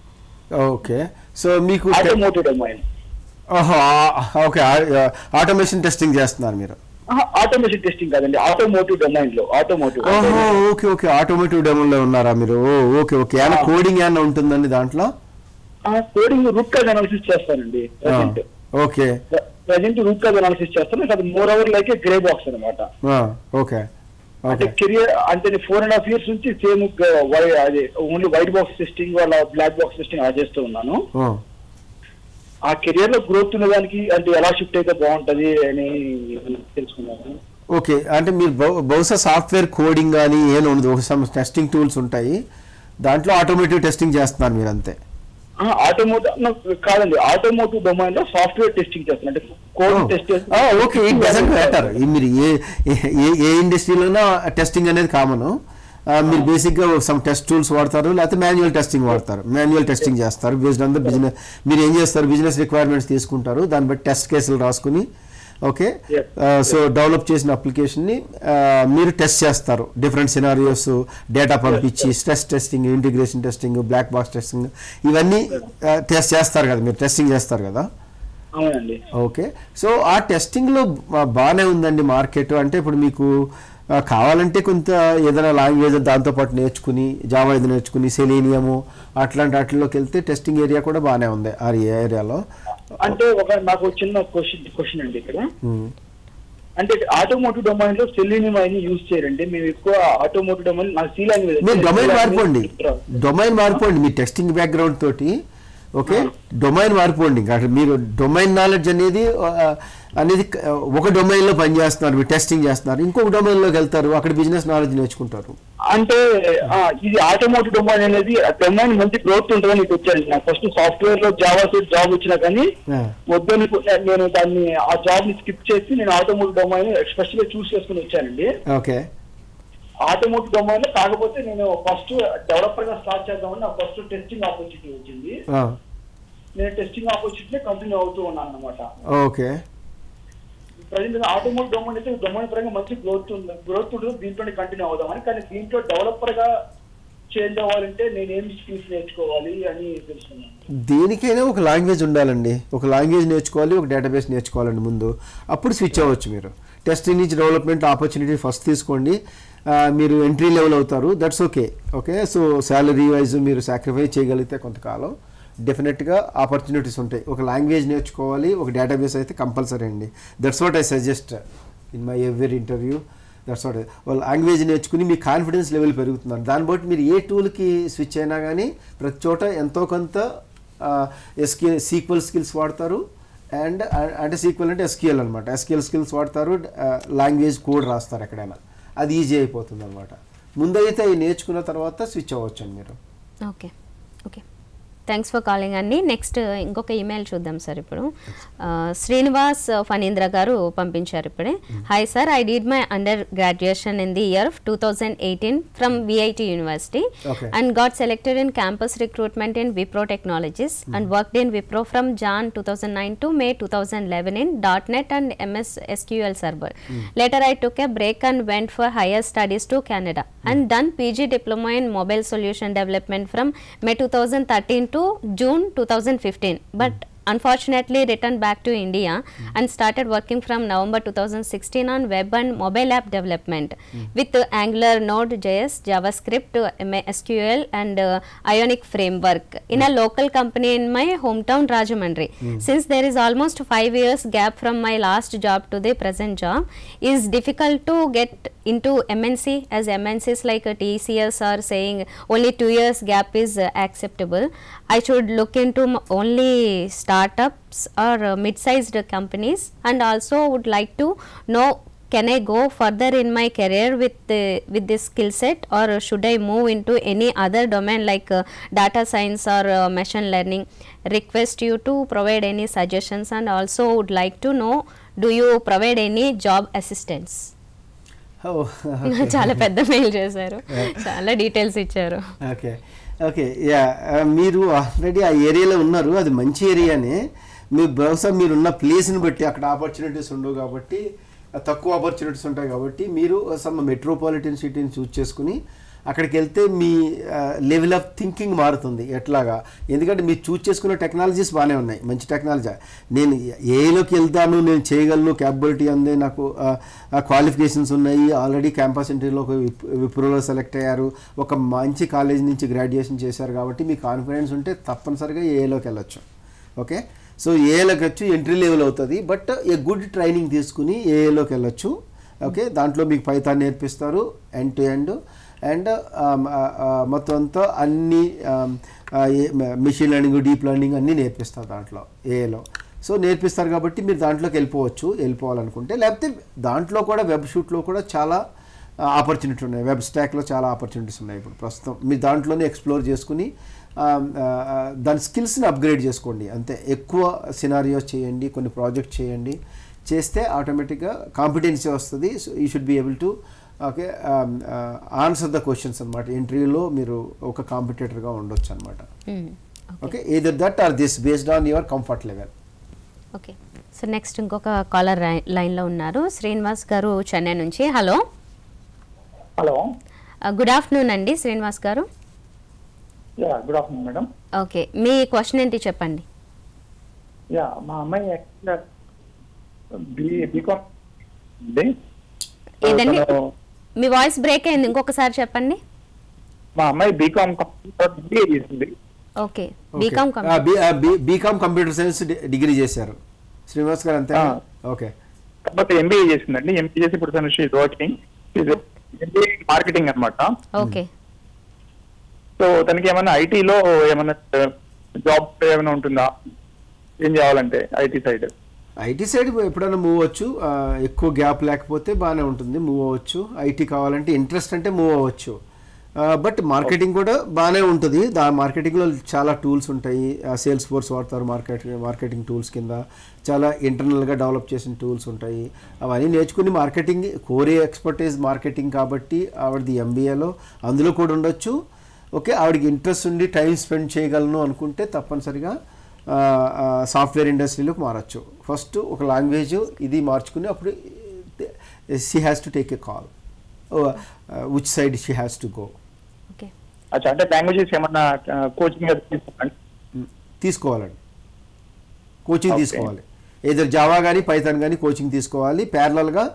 ఓకే సో మీకు automotive domain okay automation testing చేస్తున్నారు మీరు ఆటోమేషన్ టెస్టింగ్ కాదండి ఆటోమోటివ్ డొమైన్ లో ఆటోమోటివ్ ఓహో ఓకే ఓకే ఆటోమేటివ్ డెమోలో ఉన్నారా మీరు ఓ ఓకే ఓకే ఏమైనా ఆ. కోడింగ్ ఏమైనా ఉంటుందండి దాంట్లో కోడింగ్ రూట్ కాజ్ అనాలిసిస్ చేస్తానండి present okay present root cause analysis చేస్తాను అది moreover like grey box అనమాట ఓకే అంటే ఓకే కెరియర్ అంటే ఫోర్ అండ్ హాఫ్ ఇయర్స్ నుంచి సేమ్ అది ఓన్లీ వైట్ బాక్స్ టెస్టింగ్ వాళ్ళ బ్లాక్ బాక్స్ టెస్టింగ్ అలా చేస్తూ ఉన్నాను ఆ కెరియర్ లో గ్రోత్ ఉన్నదానికి అంటే ఎలా షిఫ్ట్ అయితే బాగుంటది అని తెలుసుకున్నాను ఓకే అంటే మీరు బహు- బహుశా సాఫ్ట్వేర్ కోడింగ్ కానీ ఏం ఉండదు ఒక సమ్ టెస్టింగ్ టూల్స్ ఉంటాయి దాంట్లో ఆటోమేటివ్ టెస్టింగ్ చేస్తున్నారు మీరు అంతే ఆటోమోటివ్ కాదండి ఆటోమోటివ్ డొమైన్ లో సాఫ్ట్వేర్ టెస్టింగ్ చేస్తాను అంటే code test okay it doesn't matter మీరు ఏ ఏ- ఏ ఇండస్ట్రీలోనో టెస్టింగ్ అనేది కామన్ మీరు బేసిక్గా సమ్ టెస్ట్ టూల్స్ వాడతారు లేకపోతే మాన్యువల్ టెస్టింగ్ వాడతారు మాన్యువల్ టెస్టింగ్ చేస్తారు బేస్డ్ ఆన్ ద బిజినెస్ మీరు ఏం చేస్తారు బిజినెస్ రిక్వైర్మెంట్స్ తీసుకుంటారు దాన్ని బట్టి టెస్ట్ కేసులు రాసుకుని ఓకే Yes. సో డెవలప్ చేసిన అప్లికేషన్ని మీరు టెస్ట్ చేస్తారు డిఫరెంట్ సినారియోస్ డేటా పంపించి stress testing integration testing black box testing ఇవన్నీ టెస్ట్ చేస్తారు కదా మీరు టెస్టింగ్ చేస్తారు కదా అవునండి ఓకే సో ఆ టెస్టింగ్లో బాగానే ఉందండి మార్కెట్ అంటే ఇప్పుడు మీకు ఆ, కావాలంటే కొంత ఏదైనా లాంగ్వేజ్ దాంతోపాటు నేర్చుకుని జావా ఇది నేర్చుకుని సెలీనియము అట్లాంటి వాటిలోకి వెళ్తే టెస్టింగ్ ఏరియా కూడా బాగానే ఉంది ఆ ఏరియాలో అంటే ఒక నాకు ఒక చిన్న క్వశ్చన్ క్వశ్చన్ అండి ఇక్కడ అంటే ఆటోమోటివ్ డొమైన్ లో సెలీనియం అయిన యూజ్ చేయరండి మేము ఎక్కువ ఆటోమోటివ్ డొమైన్ నాకు సి లాంగ్వేజ్ మీరు డొమైన్ మారిపోండి డొమైన్ మారిపోండి మీ టెస్టింగ్ బ్యాక్గ్రౌండ్ తోటి ఓకే డొమైన్ మారిపోండి ఇంకా అసలు మీరు డొమైన్ నాలెడ్జ్ అనేది ఆ, అనేది క- ఒక డొమైన్ లో పనిచేస్తున్నారు మీరు టెస్టింగ్ చేస్తున్నారు ఇంకొక డొమైన్ లోకి వెళ్తారు అక్కడ బిజినెస్ నాలెడ్జ్ నేర్చుకుంటారు అంటే ఆ, ఇది ఆటోమోటివ్ డొమైన్ అనేది డొమైన్ మంచి గ్రోత్ ఉంటుందని నీకు వచ్చాను నాకు ఫస్ట్ సాఫ్ట్వేర్ లో జావా సైడ్ జాబ్ వచ్చినా కానీ Yeah. వద్దని నేను దాన్ని ఆ జాబ్ ని స్కిప్ చేసి నేను ఆటోమోటివ్ డొమైన్ ఎక్స్పెషల్లీ చూస్ చేసుకుని వచ్చానండి ఓకే ఆటోమోటివ్ డొమైన్ లో కాకపోతే నేను ఫస్ట్ డెవలపర్ గా స్టార్ట్ చేద్దామని నాకు ఫస్ట్ టెస్టింగ్ ఆపర్చునిటీ వచ్చింది నేను టెస్టింగ్ ఆపర్చునిటీ కంటిన్యూ అవుతూ ఉన్నాను అనమాట ఓకే ప్రజెంట్ ఆటోమోటివ్ డొమైన్ అయితే డొమైన్ పరంగా మంచి గ్రోత్ ఉంది గ్రోత్ ఉంటుంది దీంట్లో కంటిన్యూ అవుదామని కానీ దీంట్లో డెవలపర్ గా చేంజ్ అవ్వాలంటే నేను ఏం స్కిల్స్ నేర్చుకోవాలి అని తెలుసుకున్నాను దేనికైనా ఒక లాంగ్వేజ్ ఉండాలండి ఒక లాంగ్వేజ్ నేర్చుకోవాలి ఒక డేటాబేస్ నేర్చుకోవాలండి ముందు అప్పుడు స్విచ్ అవ్వచ్చు మీరు టెస్టింగ్ నుంచి డెవలప్మెంట్ ఆపర్చునిటీ ఫస్ట్ తీసుకోండి ఆ, మీరు ఎంట్రీ లెవెల్ అవుతారు that's okay okay so salary wise మీరు సాక్రిఫైస్ చేయగలిగితే కొంతకాలం డెఫినెట్గా ఆపర్చునిటీస్ ఉంటాయి ఒక లాంగ్వేజ్ నేర్చుకోవాలి ఒక డేటాబేస్ అయితే కంపల్సరీ అండి that's what I suggest in my every interview that's what వాళ్ళు లాంగ్వేజ్ నేర్చుకుని మీ కాన్ఫిడెన్స్ లెవెల్ పెరుగుతున్నారు దాన్ని బట్టి మీరు ఏ టూల్కి స్విచ్ అయినా కానీ ప్రతి చోట ఎంతో కొంత ఎస్కే సీక్వల్ స్కిల్స్ వాడతారు అండ్ అంటే సీక్వల్ అంటే ఎస్క్యూఎల్ అనమాట ఎస్క్యూఎల్ స్కిల్స్ వాడతారు లాంగ్వేజ్ కోడ్ రాస్తారు ఎక్కడైనా అది ఈజీ అయిపోతుంది అనమాట ముందైతే అవి నేర్చుకున్న తర్వాత స్విచ్ అవ్వచ్చు మీరు okay okay thanks for calling అండి నెక్స్ట్ ఇంకొక ఈమెయిల్ చూద్దాం సార్ ఇప్పుడు ఆ, శ్రీనివాస్ ఫణీంద్ర గారు పంపించారు ఇప్పుడే hi sir I did my undergraduation in the year two thousand eighteen from VIT university Okay. and got selected in campus recruitment in Wipro Technologies and worked in Wipro from Jan 2009 to May 2011 in .NET and MS SQL Server. Later I took a break and went for higher studies to Canada and done PG diploma in mobile solution development from May 2013 to June 2015. But unfortunately returned back to India and started working from November 2016 on web and mobile app development with uh, Angular, Node.js, JavaScript, uh, SQL and uh, Ionic framework in a local company in my hometown Rajamandri. Since there is almost five years gap from my last job to the present job, is difficult to get into MNC as MNCs like uh, TCS are saying only two years gap is uh, acceptable. I should look into m- only startups or uh, mid-sized companies and also would like to know can I go further in my career with the, with this skill set or should I move into any other domain like uh, data science or uh, machine learning? Request you to provide any suggestions and also would like to know do you provide any job assistance? చాలా పెద్ద mail చేశారు చాలా details ఇచ్చారు okay okay ya మీరు already ఆ ఏరియాలో ఉన్నారు అది మంచి ఏరియానే మీ బహుశా మీరున్న ప్లేస్ని బట్టి అక్కడ ఆపర్చునిటీస్ ఉండవు కాబట్టి ఆ, తక్కువ ఆపర్చునిటీస్ ఉంటాయి కాబట్టి మీరు సమ్ మెట్రోపాలిటన్ సిటీని చూస్ చేసుకుని అక్కడికి వెళ్తే మీ లెవెల్ ఆఫ్ థింకింగ్ మారుతుంది ఎట్లాగా ఎందుకంటే మీరు చూస్ చేసుకున్న టెక్నాలజీస్ బాగానే ఉన్నాయి మంచి టెక్నాలజీ నేను ఏలోకి వెళ్తాను నేను చేయగలను క్యాపబిలిటీ ఉంది నాకు క్వాలిఫికేషన్స్ ఉన్నాయి ఆల్రెడీ క్యాంపస్ ఇంటర్వ్యూలో ఒక విప్- విప్రోలో సెలెక్ట్ అయ్యారు ఒక మంచి కాలేజ్ నుంచి గ్రాడ్యుయేషన్ చేశారు కాబట్టి మీ కాన్ఫిడెన్స్ ఉంటే తప్పనిసరిగా ఏలోకి వెళ్ళొచ్చు ఓకే సో ఏలోకి వచ్చి ఎంట్రీ లెవెల్ అవుతుంది బట్ ఏ గుడ్ ట్రైనింగ్ తీసుకుని ఏలోకి వెళ్ళొచ్చు ఓకే దాంట్లో మీకు పైతాన్ నేర్పిస్తారు ఎండ్ టు ఎండ్ అండ్ మొత్తం అంతా అన్ని మిషన్ లెర్నింగ్ డీప్ లెర్నింగ్ అన్నీ నేర్పిస్తారు దాంట్లో ఏఏలో సో నేర్పిస్తారు కాబట్టి మీరు దాంట్లోకి వెళ్ళిపోవచ్చు వెళ్ళిపోవాలనుకుంటే లేకపోతే దాంట్లో కూడా వెబ్ షూట్లో కూడా చాలా ఆపర్చునిటీ ఉన్నాయి వెబ్ స్టాక్లో చాలా ఆపర్చునిటీస్ ఉన్నాయి ఇప్పుడు ప్రస్తుతం మీరు దాంట్లోనే ఎక్స్ప్లోర్ చేసుకుని ఆ, ఆ, ఆ, దాని స్కిల్స్ని అప్గ్రేడ్ చేసుకోండి అంతే ఎక్కువ సినారియోస్ చేయండి కొన్ని ప్రాజెక్ట్ చేయండి చేస్తే ఆటోమేటిక్గా కాంపిటెన్సీ వస్తుంది so you should be able to okay answer the questions అనమాట ఇంటర్వ్యూలో మీరు ఒక కాంపిటేటర్గా ఉండొచ్చు అనమాట okay either that or this based on your comfort level okay so next ఇంకొక కాలర్ లైన్లో ఉన్నారు శ్రీనివాస్ గారు చెన్నై నుంచి హలో హలో గుడ్ ఆఫ్టర్నూన్ అండి శ్రీనివాస్ గారు yeah good afternoon madam okay మీ క్వశ్చన్ ఏంటి చెప్పండి యా మా అమ్మాయి యాక్చువల్గా బీ బీకామ్ ఉంది ఏదండి తను- మీ వాయిస్ బ్రేక్ అయింది ఇంకొకసారి చెప్పండి మా అమ్మాయి బీకామ్ కంప్యూటర్ చేసింది okay BCom BCom computer science degree చేశారు శ్రీనివాస్ గారు అంతే ఆ. ఓకే కాకపోతే ఎంబీఏ చేసిందండి ఎంబీఏ చేసి ఇప్పుడు తను షీజ్ వర్కింగ్ ఎంబీఏ మార్కెటింగ్ అన్నమాట ఓకే సో తనకి ఏమైనా ఐటీలో ఏమైనా జాబ్ ఏమైనా ఉంటుందా ఏం చేయాలంటే ఐటీ సైడ్ ఐటీ సైడ్ ఎప్పుడైనా మూవ్ అవ్వచ్చు ఆ, ఎక్కువ గ్యాప్ లేకపోతే బాగానే ఉంటుంది మూవ్ అవ్వచ్చు ఐటీ కావాలంటే ఇంట్రెస్ట్ అంటే మూవ్ అవ్వచ్చు బట్ మార్కెటింగ్ కూడా బాగానే ఉంటుంది దా మార్కెటింగ్లో చాలా టూల్స్ ఉంటాయి సేల్స్ ఫోర్స్ వాడతారు మార్కెట్ మార్కెటింగ్ టూల్స్ కింద చాలా ఇంటర్నల్గా డెవలప్ చేసిన టూల్స్ ఉంటాయి అవన్నీ నేర్చుకుని మార్కెటింగ్ కోరే ఎక్స్పర్టైజ్ మార్కెటింగ్ కాబట్టి ఆవిడది ఎంబీఏలో అందులో కూడా ఉండొచ్చు ఓకే ఆవిడకి ఇంట్రెస్ట్ ఉండి టైం స్పెండ్ చేయగలను అనుకుంటే తప్పనిసరిగా సాఫ్ట్వేర్ ఇండస్ట్రీలోకి మారచ్చు ఫస్ట్ ఒక లాంగ్వేజ్ ఇది మార్చుకుని అప్పుడు she has to take a call which side she has to go okay అచ్చా అంటే లాంగ్వేజెస్ ఏమన్నా కోచింగ్ తీసుకోవాలండి కోచింగ్ Okay. తీసుకోవాలి ఏదో జావా కానీ పైథాన్ కానీ కోచింగ్ తీసుకోవాలి ప్యారలల్గా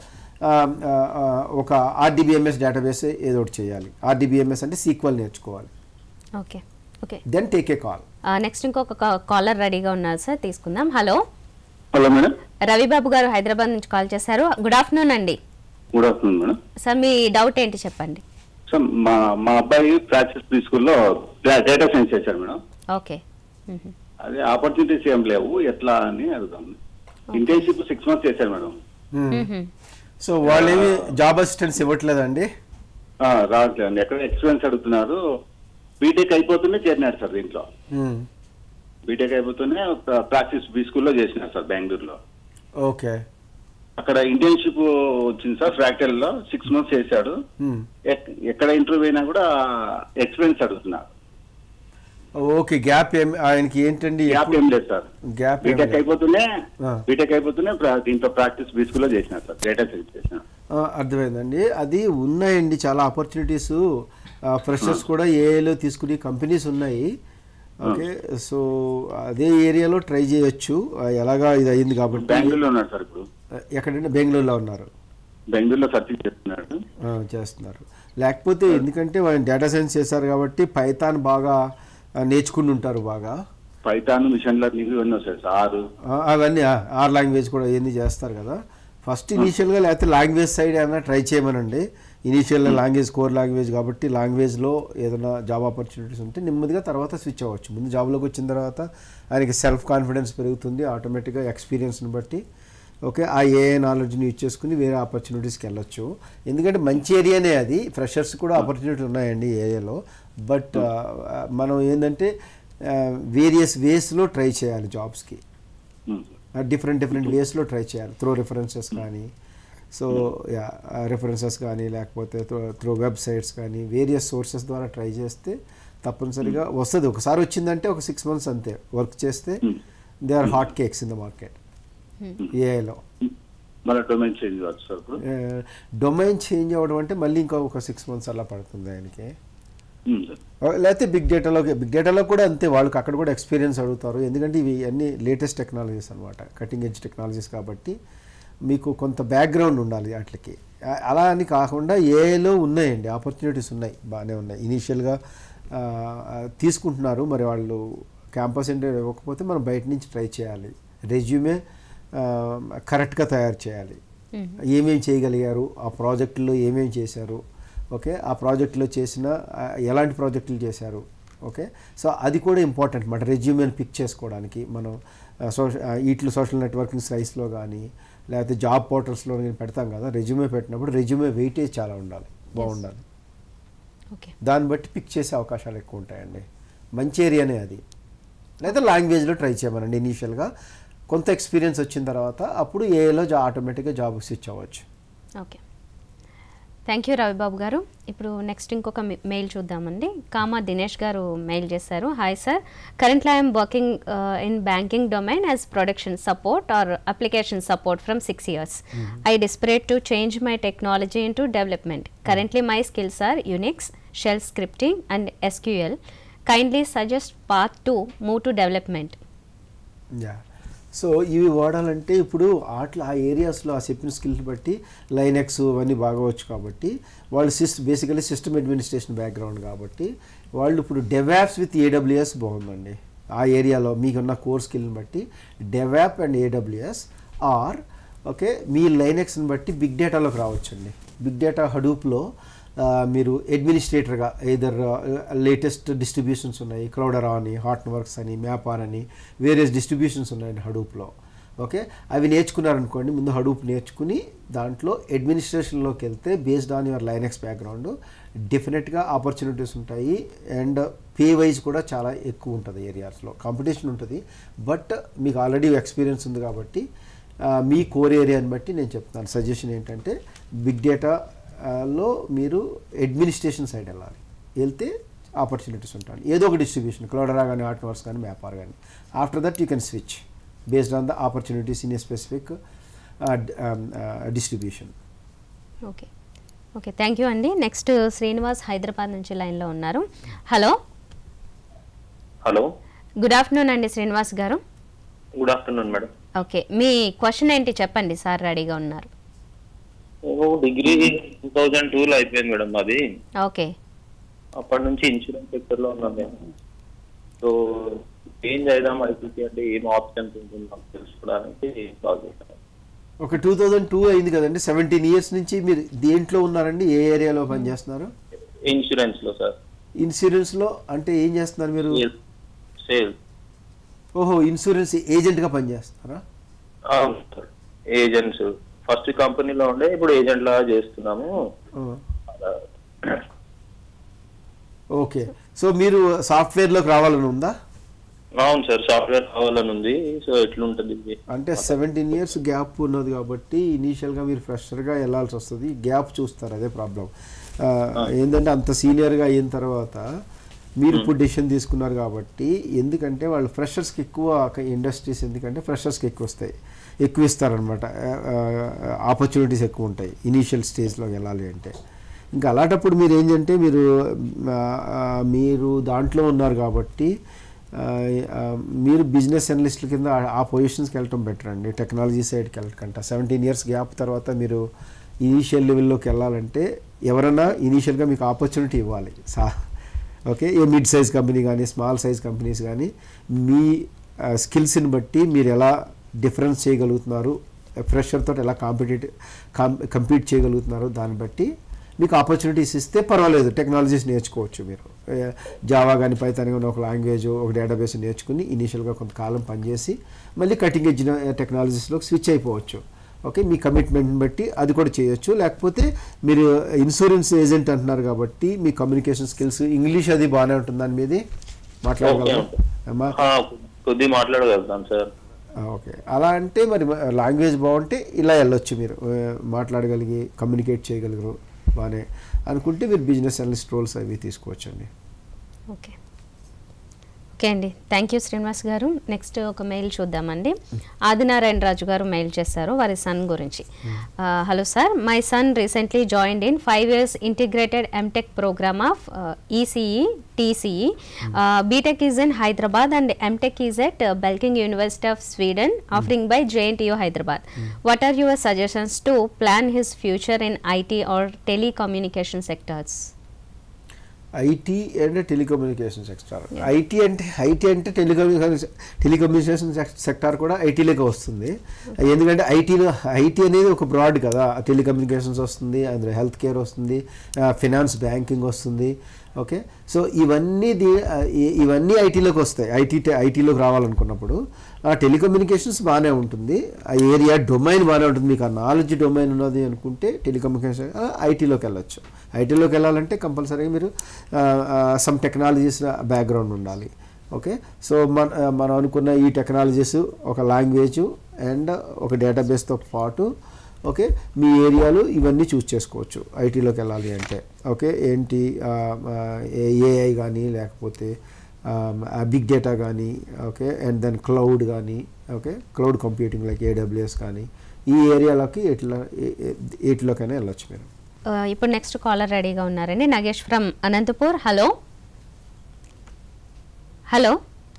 ఒక ఆర్డీబీఎంఎస్ డేటాబేస్ ఏదో ఒకటి చేయాలి ఆర్డీబీఎంఎస్ అంటే సీక్వల్ నేర్చుకోవాలి okay okay then take a call next ఇంకొక కాలర్ రెడీగా ఉన్నారు సార్ తీసుకుందాం హలో హలో మేడం రవిబాబు గారు హైదరాబాద్ నుంచి కాల్ చేశారు గుడ్ ఆఫ్టర్నూన్ అండి గుడ్ ఆఫ్టర్నూన్ మేడం సార్ మీ డౌట్ ఏంటి చెప్పండి సో మా మా అబ్బాయి ప్రాక్టీస్ ప్రీ స్కూల్లో డేటా సైన్స్ చేశారు మేడం ఓకే మ్మ్. అదే ఆపర్చునిటీస్ ఏం లేవు ఎట్లా అని అడుగుతాం ఇంటర్న్షిప్ సిక్స్ మంత్స్ చేశారు మేడం మ్మ్. సో వాళ్ళు ఏమి జాబ్ అసిస్టెంట్స్ ఇవ్వట్లేదండి ఆ, రావట్లేదండి ఎక్కడ ఎక్స్పీరియన్స్ అడుగుతున్నారు బీటెక్ అయిపోతూనే చేరినారు సార్ దీంట్లో మ్మ్. బీటెక్ అయిపోతూనే ప్రాక్టీస్ బీ స్కూల్లో చేసినారు సార్ బెంగళూరులో ఓకే అక్కడ ఇంటర్న్షిప్ వచ్చింది సార్ ఫ్రాక్టల్ లో సిక్స్ మంత్స్ చేశాడు మ్మ్. ఎక్- ఎక్కడ ఇంటర్వ్యూ అయినా కూడా ఎక్స్పీరియన్స్ అడుగుతున్నారు ఓకే గ్యాప్ ఏం ఆయనకి ఏంటండి గ్యాప్ ఏం లేదు సార్ గ్యాప్ ఏం బీటెక్ లేదు. అయిపోతూనే ఆ. బీటెక్ అయిపోతూనే ప్రా- దీంట్లో ప్రాక్టీస్ బీ స్కూల్లో చేసినారు సార్ డేటా సైన్స్ చేసినారు ఆ, అర్థమైందండి అది ఉన్నాయండి చాలా ఆపర్చునిటీస్ ఫ్రెషర్స్ కూడా ఏఏలో తీసుకునే కంపెనీస్ ఉన్నాయి ఓకే సో అదే ఏరియాలో ట్రై చేయొచ్చు ఆ, ఎలాగా ఇది అయింది కాబట్టి బెంగళూరులో ఉన్నాడు సార్ ఇప్పుడు ఆ, ఎక్కడంటే బెంగళూరులో ఉన్నారు బెంగళూరులో సర్చింగ్ చేస్తున్నాడు ఆ, చేస్తున్నారు లేకపోతే ఎందుకంటే వాళ్ళు డేటా సైన్స్ చేశారు కాబట్టి పైథాన్ బాగా ఆ, నేర్చుకుని ఉంటారు బాగా పైథాన్ మిషన్ లెర్నింగ్ ఇవన్నీ వస్తాయి సార్ ఆరు ఆ, అవన్నీ ఆ, ఆర్ లాంగ్వేజ్ కూడా ఇవన్నీ చేస్తారు కదా ఫస్ట్ ఇనీషియల్గా లేకపోతే లాంగ్వేజ్ సైడ్ ఏమైనా ట్రై చేయమనండి ఇనీషియల్గా లాంగ్వేజ్ కోర్ లాంగ్వేజ్ కాబట్టి లాంగ్వేజ్లో ఏదైనా జాబ్ ఆపర్చునిటీస్ ఉంటే నెమ్మదిగా తర్వాత స్విచ్ అవ్వచ్చు ముందు జాబ్లోకి వచ్చిన తర్వాత ఆయనకి సెల్ఫ్ కాన్ఫిడెన్స్ పెరుగుతుంది ఆటోమేటిక్గా ఎక్స్పీరియన్స్ని బట్టి ఓకే ఆ ఏ నాలెడ్జ్ని యూజ్ చేసుకుని వేరే ఆపర్చునిటీస్కి వెళ్ళొచ్చు ఎందుకంటే మంచి ఏరియానే అది ఫ్రెషర్స్ కూడా ఆపర్చునిటీ ఉన్నాయండి ఏరియాలో బట్ మనం ఏంటంటే వేరియస్ వేస్లో ట్రై చేయాలి జాబ్స్కి ఉమ్. డిఫరెంట్ డిఫరెంట్ వేస్లో ట్రై చేయాలి త్రో రిఫరెన్సెస్ కానీ సో యా రిఫరెన్సెస్ కానీ లేకపోతే త్రో వెబ్సైట్స్ కానీ వేరియస్ సోర్సెస్ ద్వారా ట్రై చేస్తే తప్పనిసరిగా వస్తుంది ఒకసారి వచ్చిందంటే ఒక సిక్స్ మంత్స్ అంతే వర్క్ చేస్తే they are hot cakes in the market ఏఐలో మళ్ళీ డొమైన్ చేంజ్ కావచ్చు సార్ ఇప్పుడు డొమైన్ చేంజ్ అవ్వడం అంటే మళ్ళీ ఇంకా ఒక సిక్స్ మంత్స్ అలా పడుతుంది ఆయనకి ఉమ్, సార్ లేకపోతే బిగ్ డేటాలోకి బిగ్ డేటాలో కూడా అంతే వాళ్ళకి అక్కడ కూడా ఎక్స్పీరియన్స్ అడుగుతారు ఎందుకంటే ఇవి అన్ని లేటెస్ట్ టెక్నాలజీస్ అనమాట కటింగ్ ఎడ్జ్ టెక్నాలజీస్ కాబట్టి మీకు కొంత బ్యాక్గ్రౌండ్ ఉండాలి వాటికి ఆ- అలా అని కాకుండా ఏఐలో ఉన్నాయండి ఆపర్చునిటీస్ ఉన్నాయి బాగానే ఉన్నాయి ఇనీషియల్గా తీసుకుంటున్నారు మరి వాళ్ళు క్యాంపస్ ఇంటర్వ్యూ ఇవ్వకపోతే మనం బయట నుంచి ట్రై చేయాలి రెజ్యూమే కరెక్ట్గా తయారు చేయాలి ఏమేమి చేయగలిగారు ఆ ప్రాజెక్టులో ఏమేమి చేశారు ఓకే ఆ ప్రాజెక్టులో చేసిన ఆ, ఎలాంటి ప్రాజెక్టులు చేశారు ఓకే సో అది కూడా ఇంపార్టెంట్ మన రెజ్యూమేని పిక్ చేసుకోవడానికి మనం సోషల్ వీటిలో సోషల్ నెట్వర్కింగ్ సైట్స్లో కానీ లేకపోతే జాబ్ పోర్టల్స్లో కానీ పెడతాం కదా రెజ్యూమే పెట్టినప్పుడు రెజ్యూమే వెయిటేజ్ చాలా ఉండాలి బాగుండాలి ఓకే దాన్ని బట్టి పిక్ చేసే అవకాశాలు ఎక్కువ ఉంటాయండి మంచి ఏరియానే అది లేదా లాంగ్వేజ్లో ట్రై చేయమనండి ఇనీషియల్గా కొంత ఎక్స్పీరియన్స్ వచ్చిన తర్వాత అప్పుడు ఏలో జా ఆటోమేటిక్గా జాబ్ స్విచ్ అవ్వచ్చు ఓకే థ్యాంక్ యూ రవిబాబు గారు ఇప్పుడు నెక్స్ట్ ఇంకొక మె- మెయిల్ చూద్దామండి కామా దినేష్ గారు మెయిల్ చేశారు hi sir currently I'm working in banking domain as production support or application support from six years I desperate to change my technology in to development currently my skills are Unix shell scripting and SQL kindly suggest path to move to development yeah so ఇవి వాడాలంటే ఇప్పుడు ఆటలు ఆ ఏరియాస్లో ఆ చెప్పిన skills బట్టి Linux అవన్నీ బాగా వచ్చు కాబట్టి వాళ్ళు సిస్ బేసికలీ సిస్టమ్ అడ్మినిస్ట్రేషన్ బ్యాక్గ్రౌండ్ కాబట్టి వాళ్ళు ఇప్పుడు డెవాప్స్ విత్ ఏడబ్ల్యూఎస్ బాగుందండి ఆ ఏరియాలో మీకున్న కోర్ స్కిల్ని బట్టి DevOps and AWS or okay మీ లైనెక్స్ని బట్టి బిగ్ డేటాలోకి రావచ్చండి బిగ్ డేటా హడూప్లో ఆ, మీరు అడ్మినిస్ట్రేటర్గా ఏదర్ లేటెస్ట్ డిస్ట్రిబ్యూషన్స్ ఉన్నాయి క్రౌడరా అని హాట్ వర్క్స్ అని మ్యాపార్ అని వేరియస్ డిస్ట్రిబ్యూషన్స్ ఉన్నాయండి హడూప్లో ఓకే అవి నేర్చుకున్నారనుకోండి ముందు హడూప్ నేర్చుకుని దాంట్లో అడ్మినిస్ట్రేషన్లోకి వెళ్తే based on your Linux background definitely opportunities ఉంటాయి అండ్ పే వైజ్ కూడా చాలా ఎక్కువ ఉంటుంది ఏరియాస్లో కాంపిటీషన్ ఉంటుంది బట్ మీకు ఆల్రెడీ ఎక్స్పీరియన్స్ ఉంది కాబట్టి ఆ, మీ కోర్ ఏరియాని బట్టి నేను చెప్తాను సజెషన్ ఏంటంటే బిగ్ డేటా ఆ, లో మీరు అడ్మినిస్ట్రేషన్ సైడ్ వెళ్ళాలి వెళ్తే ఆపర్చునిటీస్ ఉంటాయి ఏదో ఒక డిస్ట్రిబ్యూషన్ క్లోడరా కానీ ఆర్ట్వర్స్ కానీ మ్యాపార్ కానీ after that you can switch based on the opportunities in a specific distribution okay okay thank you అండి నెక్స్ట్ శ్రీనివాస్ హైదరాబాద్ నుంచి లైన్లో ఉన్నారు హలో హలో గుడ్ ఆఫ్టర్నూన్ అండి శ్రీనివాస్ గారు గుడ్ ఆఫ్టర్నూన్ మేడం ఓకే మీ క్వశ్చన్ ఏంటి చెప్పండి సార్ రెడీగా ఉన్నారు డిగ్రీ టూ థౌజండ్ టూలో అయిపోయింది మేడం అది ఓకే అప్పటి నుంచి ఇన్సూరెన్స్ సెక్టర్ లో ఉన్నాం మేము సో చేంజ్ అయిదాం ఐపీసీ అంటే ఏం ఆప్షన్స్ ఉంటుందో తెలుసుకోవడానికి కాల్ చేశాను ఒక టూ థౌజండ్ టూ అయింది కదండి సెవెంటీన్ ఇయర్స్ నుంచి మీరు దేంట్లో ఉన్నారండి ఏ ఏరియాలో పనిచేస్తున్నారు ఇన్సూరెన్స్ లో సార్ ఇన్సూరెన్స్లో అంటే ఏం చేస్తున్నారు మీరు సేల్ ఓహో ఇన్సూరెన్స్ ఏజెంట్గా పనిచేస్తున్నారా సార్ ఏజెంట్స్ ఫస్ట్ కంపెనీలో ఉండే ఇప్పుడు ఏజెంట్ లాగా చేస్తున్నాము ఆ. అలా ఓకే సో మీరు సాఫ్ట్వేర్లోకి రావాలని ఉందా అవును సార్ సాఫ్ట్వేర్ కావాలని ఉంది సో ఎట్లుంటది ఇది అంటే సెవెంటీన్ ఇయర్స్ గ్యాప్ ఉన్నది కాబట్టి ఇనీషియల్గా మీరు ఫ్రెషర్గా వెళ్ళాల్సి వస్తుంది గ్యాప్ చూస్తారు అదే ప్రాబ్లం ఏంటంటే అంత సీనియర్గా అయిన తర్వాత మీరు ఇప్పుడు డెసిషన్ తీసుకున్నారు కాబట్టి ఎందుకంటే వాళ్ళు ఫ్రెషర్స్కి ఎక్కువ ఇండస్ట్రీస్ ఎందుకంటే ఫ్రెషర్స్కి ఎక్కువ వస్తాయి ఎక్కువ ఇస్తారనమాట ఆపర్చునిటీస్ ఎక్కువ ఉంటాయి ఇనీషియల్ స్టేజ్లోకి వెళ్ళాలి అంటే ఇంకా అలాంటప్పుడు మీరు ఏంటంటే మీరు ఆ, ఆ, మీరు దాంట్లో ఉన్నారు కాబట్టి ఆ, ఆ, మీరు బిజినెస్ అనలిస్ట్ల కింద ఆ- ఆ పొజిషన్స్కి వెళ్ళటం బెటర్ అండి టెక్నాలజీ సైడ్కి వెళ్ళకంట సెవెంటీన్ ఇయర్స్ గ్యాప్ తర్వాత మీరు ఇనీషియల్ లెవెల్లోకి వెళ్ళాలంటే ఎవరైనా ఇనీషియల్గా మీకు ఆపర్చునిటీ ఇవ్వాలి సా okay a mid size company కానీ స్మాల్ సైజ్ కంపెనీస్ కానీ మీ స్కిల్స్ని బట్టి మీరు ఎలా డిఫరెన్స్ చేయగలుగుతున్నారు ఫ్రెషర్ తోటి ఎలా కాంపిటేటివ్ కంపీట్ చేయగలుగుతున్నారు దాన్ని బట్టి మీకు ఆపర్చునిటీస్ ఇస్తే పర్వాలేదు టెక్నాలజీస్ నేర్చుకోవచ్చు మీరు జావా కానీ పైతాన్ కానీ ఒక లాంగ్వేజ్ ఒక డేటాబేస్ నేర్చుకుని ఇనీషియల్గా కొంతకాలం పనిచేసి మళ్ళీ కటింగ్ ఎడ్జ్ టెక్నాలజీస్లోకి స్విచ్ అయిపోవచ్చు ఓకే మీ కమిట్మెంట్ని బట్టి అది కూడా చేయొచ్చు లేకపోతే మీరు ఇన్సూరెన్స్ ఏజెంట్ అంటున్నారు కాబట్టి మీ కమ్యూనికేషన్ స్కిల్స్ ఇంగ్లీష్ అది బాగానే ఉంటుంది దాని మీది మాట్లాడగలరా ఓకే. అమ్మా ఆ, కొద్దిగా మాట్లాడగలుగుతాం సార్ ఆ, ఓకే అలా అంటే మరి లాంగ్వేజ్ బాగుంటే ఇలా వెళ్ళొచ్చు మీరు ఆ, మాట్లాడగలిగి కమ్యూనికేట్ చేయగలగరు బాగానే అనుకుంటే మీరు బిజినెస్ అనలిస్ట్ రోల్స్ అవి తీసుకోవచ్చండి ఓకే ఓకే అండి థ్యాంక్ యూ శ్రీనివాస్ గారు నెక్స్ట్ ఒక మెయిల్ చూద్దామండి ఆదినారాయణ రాజు గారు మెయిల్ చేశారు వారి సన్ గురించి hello sir my son recently joined in five years integrated MTech programme of ECE TCE BTech is in Hyderabad and MTech is at Blekinge university of Sweden offering by JNTU Hyderabad what are your suggestions to plan his future in IT or telecommunication sectors IT అంటే telecommunication sector IT అంటే IT అంటే telecommunication telecommunication sector కూడా ఐటీలోకి వస్తుంది ఎందుకంటే ఐటీలో IT అనేది ఒక బ్రాడ్ కదా టెలికమ్యూనికేషన్స్ వస్తుంది అందులో హెల్త్ కేర్ వస్తుంది ఫినాన్స్ బ్యాంకింగ్ వస్తుంది ఓకే సో ఇవన్నీ దీ ఇ- ఇవన్నీ ఐటీలోకి వస్తాయి ఐటీ ఐటీలోకి రావాలనుకున్నప్పుడు ఆ టెలికమ్యూనికేషన్స్ బాగానే ఉంటుంది ఆ ఏరియా డొమైన్ బాగానే ఉంటుంది మీకు ఆ నాలెడ్జ్ డొమైన్ ఉన్నది అనుకుంటే టెలికమ్యూనికేషన్ ఐటీలోకి వెళ్ళొచ్చు ఐటీలోకి వెళ్ళాలంటే కంపల్సరీగా మీరు సమ్ టెక్నాలజీస్ బ్యాక్గ్రౌండ్ ఉండాలి ఓకే సో మన ఆ, మనం అనుకున్న ఈ టెక్నాలజీస్ ఒక లాంగ్వేజ్ అండ్ ఒక డేటాబేస్తో పాటు ఓకే మీ ఏరియాలో ఇవన్నీ చూస్ చేసుకోవచ్చు ఐటీలోకి వెళ్ళాలి అంటే ఓకే ఏంటి ఏఐ కానీ లేకపోతే బిగ్ డేటా కానీ ఓకే అండ్ దెన్ క్లౌడ్ కానీ okay cloud computing like AWS కానీ ఈ ఏరియాలోకి ఎట్లా ఏ- ఏ- ఎట్లోకైనా వెళ్ళొచ్చు మీరు ఆ, ఇప్పుడు నెక్స్ట్ కాలర్ రెడీగా ఉన్నారండి Nagesh from Anantapur hello hello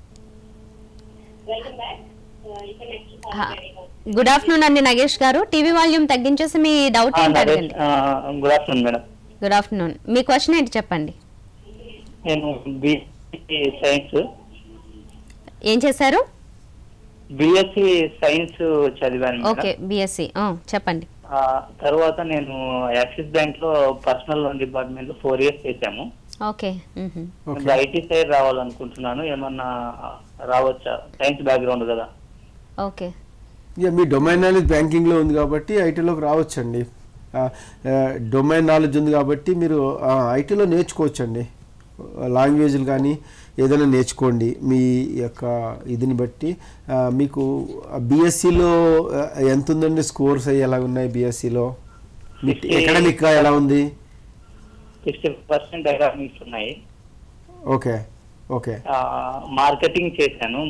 good afternoon అండి నగేష్ గారు టీవీ వాల్యూమ్ తగ్గించేసి మీ డౌట్ ఏంటి అడగండి good afternoon madam good afternoon మీ క్వశ్చన్ ఏంటి చెప్పండి నేను బిఎస్సి సైన్స్ ఏం చేశారు బిఎస్సి సైన్స్ చదివాను ఓకే మేడం బిఎస్సి చెప్పండి ఆ, తర్వాత నేను యాక్సిస్ బ్యాంక్ లో పర్సనల్ లోన్ డిపార్ట్మెంట్ లో ఫోర్ ఇయర్స్ చేశాము ఓకే మ్హూ. ఇప్పుడు ఐటీ సైడ్ రావాలనుకుంటున్నాను ఏమన్నా రావచ్చా సైన్స్ బ్యాక్గ్రౌండ్ కదా ఓకే ఇక మీ డొమైన్ నాలెడ్జ్ బ్యాంకింగ్లో ఉంది కాబట్టి ఐటీలోకి రావచ్చండి డొమైన్ నాలెడ్జ్ ఉంది కాబట్టి మీరు ఐటీలో నేర్చుకోవచ్చండి లాంగ్వేజ్లు కానీ ఏదైనా నేర్చుకోండి మీ యొక్క ఇదిని బట్టి ఆ, మీకు బీఎస్సీలో ఎంత ఉందండి స్కోర్స్ అవి ఎలా ఉన్నాయి బీఎస్సీలో మీ ఎకడమిక్గా ఎలా ఉంది సిక్స్టీ పర్సెంట్ ఎకనామిక్స్ ఉన్నాయి ఓకే ఓకే మార్కెటింగ్ చేశాను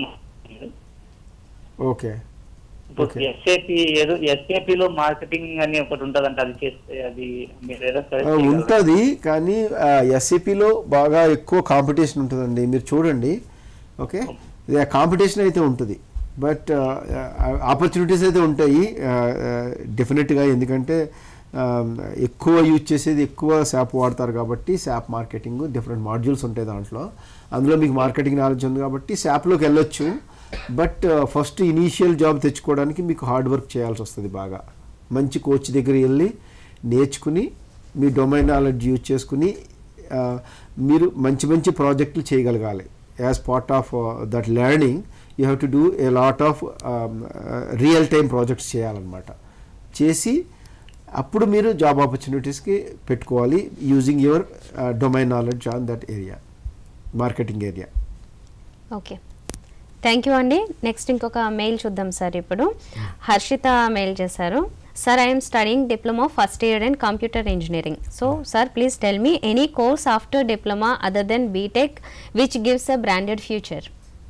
ఓకే ఇప్పుడు Okay. ఎస్ఏపి ఏదో SAP లో మార్కెటింగ్ అని ఒకటి ఉంటదంట అది చేస్తే అది మీరు ఏదో ఆ, సజెస్ట్ చేయగలరా? ఉంటుంది కానీ ఎస్ఏపిలో బాగా ఎక్కువ కాంపిటీషన్ ఉంటుందండి మీరు చూడండి ఓకే కాంపిటీషన్ అయితే ఉంటుంది బట్ ఆపర్చునిటీస్ అయితే ఉంటాయి డెఫినెట్గా ఎందుకంటే ఆ, ఎక్కువ యూజ్ చేసేది ఎక్కువ శాప్ వాడతారు కాబట్టి శాప్ మార్కెటింగ్ డిఫరెంట్ మాడ్యూల్స్ ఉంటాయి దాంట్లో అందులో మీకు మార్కెటింగ్ నాలెడ్జ్ ఉంది కాబట్టి శాప్లోకి వెళ్ళొచ్చు బట్ ఫస్ట్ ఇనీషియల్ జాబ్ తెచ్చుకోవడానికి మీకు హార్డ్ వర్క్ చేయాల్సి వస్తుంది బాగా మంచి కోచ్ దగ్గర వెళ్ళి నేర్చుకుని మీ డొమైన్ నాలెడ్జ్ యూజ్ చేసుకుని ఆ, మీరు మంచి మంచి ప్రాజెక్టులు చేయగలగాలి as part of that learning you have to do a lot of real time projects చేయాలన్నమాట చేసి అప్పుడు మీరు జాబ్ ఆపర్చునిటీస్కి పెట్టుకోవాలి using your domain knowledge on that area marketing area okay thank you అండి నెక్స్ట్ ఇంకొక మెయిల్ చూద్దాం సార్ ఇప్పుడు హర్షిత మెయిల్ చేశారు sir I'm studying diploma first year in computer engineering so sir please tell me any course after diploma other than BTech which gives a branded future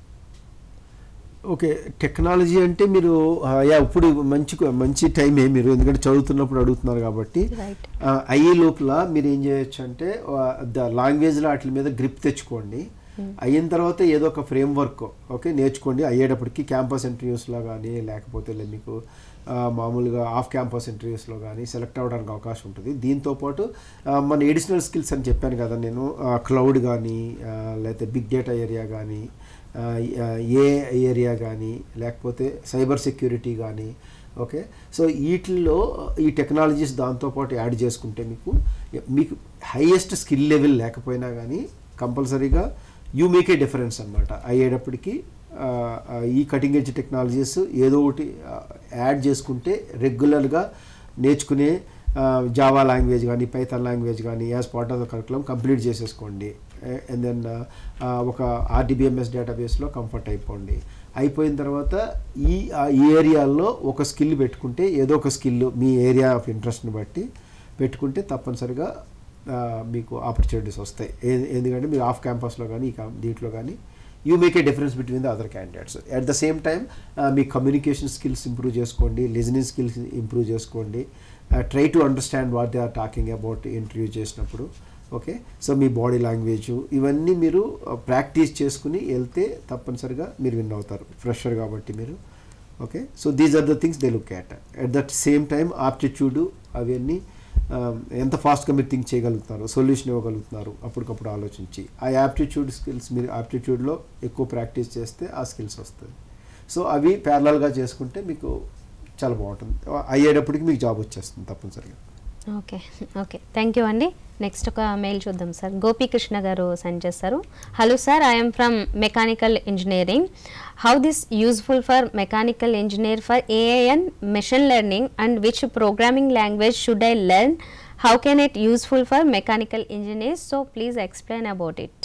okay technology అంటే మీరు ఆ, yeah ఇప్పుడు మంచి మంచి టైమే మీరు ఎందుకంటే చదువుతున్నప్పుడు అడుగుతున్నారు కాబట్టి Right. ఆ, అయ్యే లోపల మీరు ఏం చేయొచ్చు అంటే ద లాంగ్వేజ్లో వాటి మీద గ్రిప్ తెచ్చుకోండి అయిన తర్వాత ఏదో ఒక ఫ్రేమ్ వర్క్ ఓకే నేర్చుకోండి అయ్యేటప్పటికి క్యాంపస్ ఇంటర్వ్యూస్లో కానీ లేకపోతే లే మీకు ఆ, మామూలుగా ఆఫ్ క్యాంపస్ ఇంటర్వ్యూస్లో కానీ సెలెక్ట్ అవ్వడానికి అవకాశం ఉంటుంది దీంతోపాటు ఆ, మన ఎడిషనల్ స్కిల్స్ అని చెప్పాను కదా నేను క్లౌడ్ కానీ లేకపోతే బిగ్ డేటా ఏరియా కానీ ఆ, ఏ ఏరియా కానీ లేకపోతే సైబర్ సెక్యూరిటీ కానీ ఓకే సో వీటిల్లో ఈ టెక్నాలజీస్ దాంతోపాటు యాడ్ చేసుకుంటే మీకు మీకు హైయెస్ట్ స్కిల్ లెవెల్ లేకపోయినా కానీ కంపల్సరీగా యూ మేక్ ఏ డిఫరెన్స్ అనమాట అయ్యేటప్పటికి ఆ, ఆ, ఈ కటింగ్ ఎడ్జ్ టెక్నాలజీస్ ఏదో ఒకటి యాడ్ చేసుకుంటే రెగ్యులర్గా నేర్చుకునే జావా లాంగ్వేజ్ కానీ పైథాన్ లాంగ్వేజ్ కానీ as part of the curriculum complete చేసేసుకోండి అండ్ దెన్ ఒక ఆర్డిబిఎంఎస్ డేటాబేస్లో కంఫర్ట్ అయిపోండి అయిపోయిన తర్వాత ఈ ఆ ఈ ఏరియాల్లో ఒక స్కిల్ పెట్టుకుంటే ఏదో ఒక స్కిల్ మీ ఏరియా ఆఫ్ ఇంట్రెస్ట్ని బట్టి పెట్టుకుంటే తప్పనిసరిగా ఆ, మీకు ఆపర్చునిటీస్ వస్తాయి ఏ- ఎందుకంటే మీరు ఆఫ్ క్యాంపస్లో కానీ ఈ కాం- దీంట్లో కానీ you make a difference between the other candidates at the same time మీ కమ్యూనికేషన్ స్కిల్స్ ఇంప్రూవ్ చేసుకోండి లిజనింగ్ స్కిల్స్ ఇంప్రూవ్ చేసుకోండి try to understand what they are talking about interview చేసినప్పుడు ఓకే సో మీ బాడీ లాంగ్వేజ్ ఇవన్నీ మీరు practice చేసుకుని వెళ్తే తప్పనిసరిగా మీరు విన్ అవుతారు ఫ్రెషర్ కాబట్టి మీరు okay so these are the things they look at at that same time aptitude అవన్నీ um, ఎంత ఫాస్ట్గా మీరు థింక్ చేయగలుగుతున్నారు సొల్యూషన్ ఇవ్వగలుగుతున్నారు అప్పటికప్పుడు ఆలోచించి ఆ యాప్టిట్యూడ్ స్కిల్స్ మీరు యాప్టిట్యూడ్లో ఎక్కువ ప్రాక్టీస్ చేస్తే ఆ స్కిల్స్ వస్తుంది సో అవి ప్యారలల్గా చేసుకుంటే మీకు చాలా బాగుంటుంది అయ్యేటప్పటికి మీకు జాబ్ వచ్చేస్తుంది తప్పనిసరిగా ఓకే ఓకే థ్యాంక్ యూ అండి నెక్స్ట్ ఒక మెయిల్ చూద్దాం సార్ గోపీకృష్ణ గారు సెండ్ చేస్తారు hello sir I'm from mechanical engineering how this useful for mechanical engineer for AI and machine learning and which programming language should I learn how can it useful for mechanical engineers so please explain about it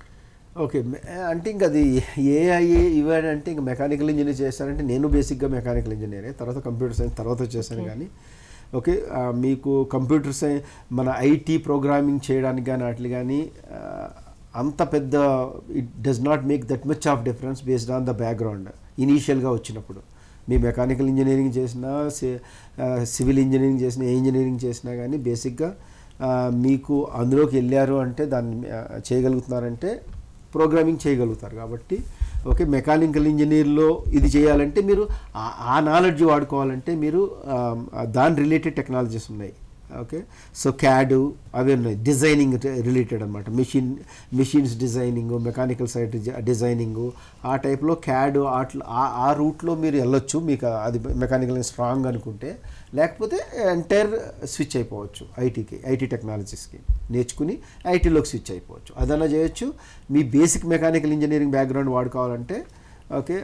okay మె- అంటే ఇంకా అది AI ఇవన్నీ అంటే ఇంకా mechanical engineer చేస్తానంటే నేను బేసిక్గా మెకానికల్ ఇంజనీరే తర్వాత కంప్యూటర్ సైన్స్ తర్వాత చేశాను Okay. కానీ ఓకే ఆ, మీకు కంప్యూటర్ సైన్స్ మన ఐటీ ప్రోగ్రామింగ్ చేయడానికి కానీ వాటి కానీ ఆ, అంత పెద్ద it does not make that much of difference based on the background ఇనీషియల్గా వచ్చినప్పుడు మీ మెకానికల్ ఇంజనీరింగ్ చేసినా సి- ఆ, సివిల్ ఇంజనీరింగ్ చేసినా ఏ ఇంజనీరింగ్ చేసినా కానీ బేసిక్గా ఆ, మీకు అందులోకి వెళ్ళారు అంటే దాన్ని ఆ, చేయగలుగుతున్నారంటే ప్రోగ్రామింగ్ చేయగలుగుతారు కాబట్టి ఓకే మెకానికల్ ఇంజనీర్లో ఇది చేయాలంటే మీరు ఆ- ఆ నాలెడ్జ్ వాడుకోవాలంటే మీరు ఆ, దాని రిలేటెడ్ టెక్నాలజీస్ ఉన్నాయి ఓకే సో క్యాడ్ అవి ఉన్నాయి డిజైనింగ్ రిలేటెడ్ అనమాట machine machines designing mechanical side designing ఆ టైప్లో క్యాడ్ అట్లా ఆ- ఆ రూట్లో మీరు వెళ్ళొచ్చు మీకు అది మెకానికల్ స్ట్రాంగ్ అనుకుంటే లేకపోతే ఎంటైర్ స్విచ్ అయిపోవచ్చు ఐటీకి ఐటీ టెక్నాలజీస్కి నేర్చుకుని ఐటీలోకి స్విచ్ అయిపోవచ్చు అదన్నా చేయొచ్చు మీ బేసిక్ మెకానికల్ ఇంజనీరింగ్ బ్యాక్గ్రౌండ్ వాడుకోవాలంటే ఓకే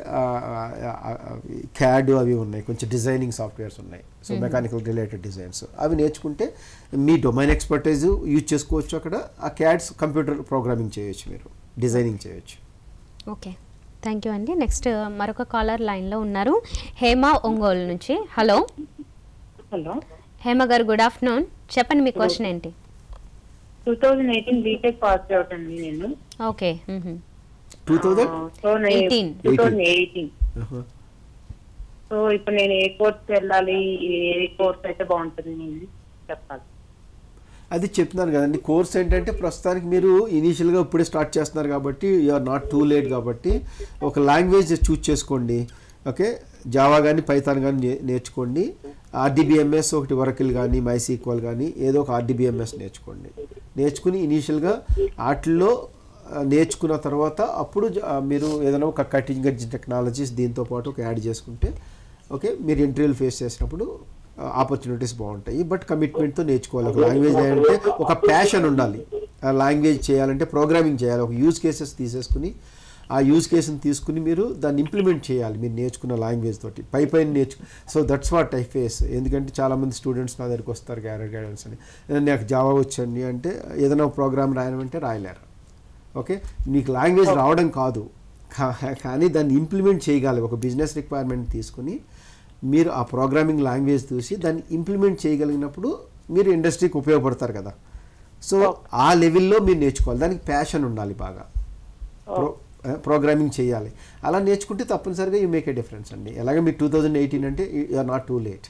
క్యాడ్ అవి ఉన్నాయి కొంచెం డిజైనింగ్ సాఫ్ట్వేర్స్ ఉన్నాయి సో మెకానికల్ రిలేటెడ్ డిజైన్స్ అవి నేర్చుకుంటే మీ డొమైన్ ఎక్స్పర్టైజ్ యూజ్ చేసుకోవచ్చు అక్కడ ఆ క్యాడ్స్ కంప్యూటర్ ప్రోగ్రామింగ్ చేయొచ్చు మీరు డిజైనింగ్ చేయొచ్చు ఓకే థ్యాంక్ యూ అండి నెక్స్ట్ మరొక కాలర్ లైన్లో ఉన్నారు హేమ ఒంగోలు నుంచి హలో హలో హేమ గారు గుడ్ ఆఫ్టర్నూన్ చెప్పండి మీ క్వశ్చన్ ఏంటి two thousand eighteen BTech pass out అండి నేను ఓకే మ్హూ. Two thousand so 18. Two thousand eighteen so ఇప్పుడు నేను ఏ కోర్స్ వెళ్ళాలి ఏ కోర్స్ అయితే బాగుంటుంది నేను చెప్పాలి అది చెప్తున్నాను కదండి కోర్స్ ఏంటంటే ప్రస్తుతానికి మీరు ఇనీషియల్గా ఇప్పుడే స్టార్ట్ చేస్తున్నారు కాబట్టి ఆర్ నాట్ టూ లేట్ కాబట్టి ఒక లాంగ్వేజ్ చూస్ చేసుకోండి ఓకే జావా కానీ పైథాన్ కానీ నే- నేర్చుకోండి ఆర్డీబీఎంఎస్ ఒకటి వరకిల్ కానీ మైసీక్వల్ కానీ ఏదో ఒక ఆర్డీబీఎంఎస్ నేర్చుకోండి నేర్చుకుని ఇనీషియల్గా వాటిల్లో ఆ, నేర్చుకున్న తర్వాత అప్పుడు జ- ఆ, మీరు ఏదైనా ఒక కటింగ్ ఎడ్జ్ టెక్నాలజీస్ దీంతో పాటు ఒక యాడ్ చేసుకుంటే ఓకే మీరు ఇంటర్వ్యూలు ఫేస్ చేసినప్పుడు ఆపర్చునిటీస్ బాగుంటాయి బట్ కమిట్మెంట్తో నేర్చుకోవాలి ఒక లాంగ్వేజ్ అంటే ఒక ప్యాషన్ ఉండాలి ఆ లాంగ్వేజ్ చేయాలంటే ప్రోగ్రామింగ్ చేయాలి ఒక యూజ్ కేసెస్ తీసేసుకుని ఆ యూజ్ కేసుని తీసుకుని మీరు దాన్ని ఇంప్లిమెంట్ చేయాలి మీరు నేర్చుకున్న లాంగ్వేజ్ తోటి పై పైన నేర్చు so that's what I face ఎందుకంటే చాలామంది స్టూడెంట్స్ నా దగ్గరికి వస్తారు గ్యారెంట్ గైడెన్స్ అని నాకు జావా వచ్చండి అంటే ఏదైనా ప్రోగ్రామ్ రాయమంటే రాయలేరు ఓకే నీకు లాంగ్వేజ్ రావడం కాదు కా- కానీ దాన్ని ఇంప్లిమెంట్ చేయగలరు ఒక బిజినెస్ రిక్వైర్మెంట్ తీసుకుని మీరు ఆ ప్రోగ్రామింగ్ లాంగ్వేజ్ చూసి దాన్ని ఇంప్లిమెంట్ చేయగలిగినప్పుడు మీరు ఇండస్ట్రీకి ఉపయోగపడతారు కదా సో ఆ లెవెల్లో మీరు నేర్చుకోవాలి దానికి ప్యాషన్ ఉండాలి బాగా ప్రో ప్రోగ్రామింగ్ చేయాలి అలా నేర్చుకుంటే తప్పనిసరిగా యూ మేక్ ఏ డిఫరెన్స్ అండి ఎలాగ మీరు టూ థౌజండ్ ఎయిటీన్ అంటే you are not too late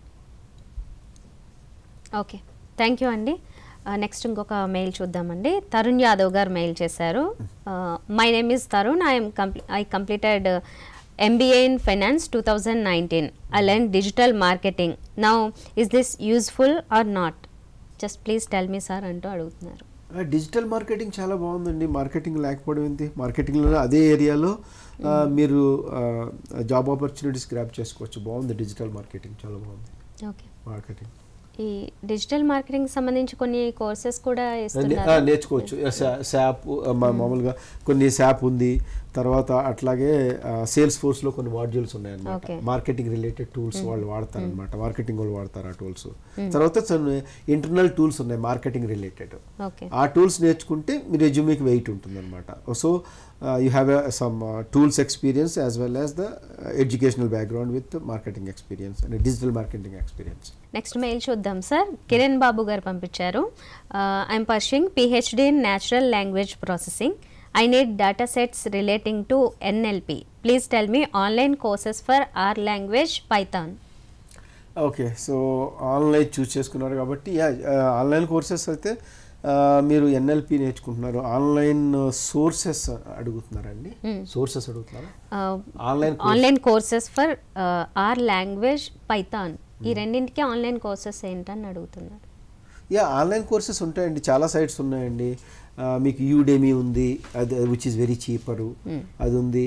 okay thank you అండి నెక్స్ట్ ఇంకొక మెయిల్ చూద్దామండి తరుణ్ యాదవ్ గారు మెయిల్ చేశారు my name is Tarun I'm కంప్లీ I completed MBA in finance two thousand nineteen I learn digital marketing now is this useful or not just please tell me sir అంటూ అడుగుతున్నారు digital marketing చాలా బాగుందండి మార్కెటింగ్ లేకపోవడం ఏంటి మార్కెటింగ్లో అదే ఏరియాలో ఆ, మీరు జాబ్ ఆపర్చునిటీస్ గ్రాప్ చేసుకోవచ్చు బాగుంది డిజిటల్ మార్కెటింగ్ చాలా బాగుంది ఓకే మార్కెటింగ్ ఈ డిజిటల్ మార్కెటింగ్ సంబంధించి కొన్ని కోర్సెస్ కూడా నే- ఆ, ఇస్తున్నారు నేర్చుకోవచ్చు శాప్ మామూలుగా కొన్ని శాప్ ఉంది తర్వాత అట్లాగే సేల్స్ ఫోర్స్లో కొన్ని మాడ్యూల్స్ ఉన్నాయన్నమాట Okay. మార్కెటింగ్ రిలేటెడ్ టూల్స్ వాళ్ళు వాడతారు అనమాట మార్కెటింగ్ వాళ్ళు వాడతారు ఆ టూల్స్ తర్వాత ఇంటర్నల్ టూల్స్ ఉన్నాయి మార్కెటింగ్ రిలేటెడ్ ఓకే ఆ టూల్స్ నేర్చుకుంటే మీ రెజ్యూమేకి వెయిట్ ఉంటుంది అనమాట so you have some tools experience as well as the educational background with marketing experience and digital marketing experience next mail చూద్దాం సార్ కిరణ్ బాబు గారు పంపించారు I'm pursuing PhD in natural language processing I need data sets relating to NLP please tell me online courses for are language Python okay so online choose చేసుకున్నారు కాబట్టి yeah online courses అయితే ఆ, మీరు NLP నేర్చుకుంటున్నారు online sources అడుగుతున్నారండి sources అడుగుతున్నారా online online courses for are language Python ఈ రెండింటికి ఆన్లైన్ కోర్సెస్ ఏంటని అడుగుతున్నారు యా ఆన్లైన్ కోర్సెస్ ఉంటాయండి చాలా సైట్స్ ఉన్నాయండి ఆ, మీకు యూడెమీ ఉంది అది విచ్ ఇస్ వెరీ చీపరు అది ఉంది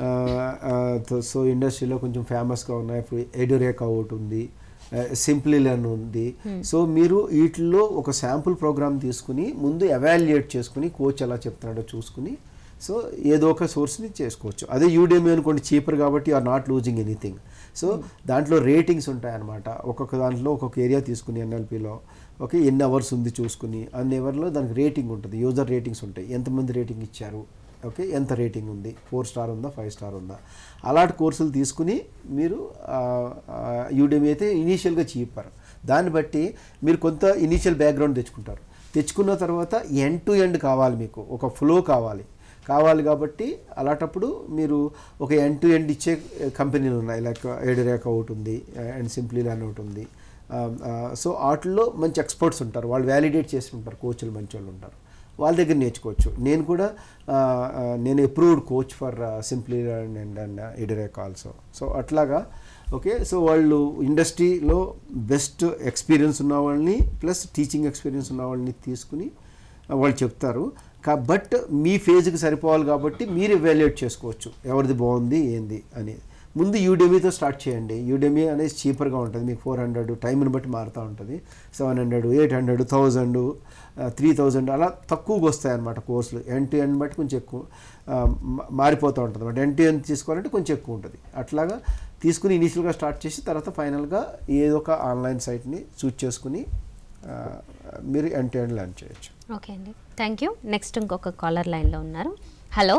సో ఇండస్ట్రీలో కొంచెం ఫేమస్గా ఉన్నాయి ఇప్పుడు ఎడురేకా ఒకటి ఉంది సింప్లీ లెర్న్ ఉంది సో మీరు వీటిల్లో ఒక శాంపుల్ ప్రోగ్రామ్ తీసుకుని ముందు ఎవాల్యుయేట్ చేసుకుని కోచ్ ఎలా చెప్తున్నాడో చూసుకుని సో ఏదో ఒక సోర్స్ని చేసుకోవచ్చు అదే యూడేమీ అనుకోండి చీపర్ కాబట్టి are not losing anything so దాంట్లో రేటింగ్స్ ఉంటాయన్నమాట ఒక్కొక్క దాంట్లో ఒక్కొక్క ఏరియా తీసుకుని ఎన్ఎల్పిలో ఓకే ఎన్ని అవర్స్ ఉంది చూసుకుని అన్ని అవర్లో దానికి రేటింగ్ ఉంటుంది యూజర్ రేటింగ్స్ ఉంటాయి ఎంతమంది రేటింగ్ ఇచ్చారు ఓకే ఎంత రేటింగ్ ఉంది ఫోర్ స్టార్ ఉందా ఫైవ్ స్టార్ ఉందా అలాంటి కోర్సులు తీసుకుని మీరు యూడెమీ అయితే ఇనీషియల్గా చీపర్ దాన్ని బట్టి మీరు కొంత ఇనీషియల్ బ్యాక్గ్రౌండ్ తెచ్చుకుంటారు తెచ్చుకున్న తర్వాత ఎండ్ టు ఎండ్ కావాలి మీకు ఒక ఫ్లో కావాలి కావాలి కాబట్టి అలాంటప్పుడు మీరు ఒక ఎండ్ టు ఎండ్ ఇచ్చే కంపెనీలు ఉన్నాయి లైక్ ఏడురేఖ ఒకటి ఉంది అండ్ సింప్లీ ల్యాన్ ఒకటి ఉంది సో వాటిల్లో మంచి ఎక్స్పర్ట్స్ ఉంటారు వాళ్ళు వ్యాలిడేట్ చేసి ఉంటారు కోచ్లు మంచి వాళ్ళు ఉంటారు వాళ్ళ దగ్గర నేర్చుకోవచ్చు నేను కూడా ఆ, ఆ, నేను approved coach for simply and and and Edureka also so అట్లాగా ఓకే సో వాళ్ళు ఇండస్ట్రీలో బెస్ట్ ఎక్స్పీరియన్స్ ఉన్న వాళ్ళని ప్లస్ టీచింగ్ ఎక్స్పీరియన్స్ ఉన్న వాళ్ళని తీసుకుని ఆ, వాళ్ళు చెప్తారు కా బట్ మీ ఫేజ్కి సరిపోవాలి కాబట్టి మీరు ఎవాల్యుయేట్ చేసుకోవచ్చు ఎవరిది బాగుంది ఏంది అనేది ముందు యూడెమీతో స్టార్ట్ చేయండి యూడెమీ అనేది చీపర్గా ఉంటుంది మీకు ఫోర్ హండ్రెడ్ టైంని బట్టి మారుతూ ఉంటుంది seven hundred eight hundred thousand three thousand అలా తక్కువగా వస్తాయి అన్నమాట కోర్సులు ఎన్ టు ఎన్ బట్టి కొంచెం ఎక్కువ ఆ, మా- మారిపోతూ ఉంటుంది అనమాట ఎన్ టు ఎన్ తీసుకోవాలంటే కొంచెం ఎక్కువ ఉంటుంది అట్లాగా తీసుకుని ఇనీషియల్గా స్టార్ట్ చేసి తర్వాత ఫైనల్గా ఏదో ఒక ఆన్లైన్ సైట్ని చూస్ చేసుకుని ఆ, మీరు ఎన్ టు ఎన్ లర్న్ చేయొచ్చు ఓకే అండి థ్యాంక్ యూ నెక్స్ట్ ఇంకొక కాలర్ లైన్లో ఉన్నారు హలో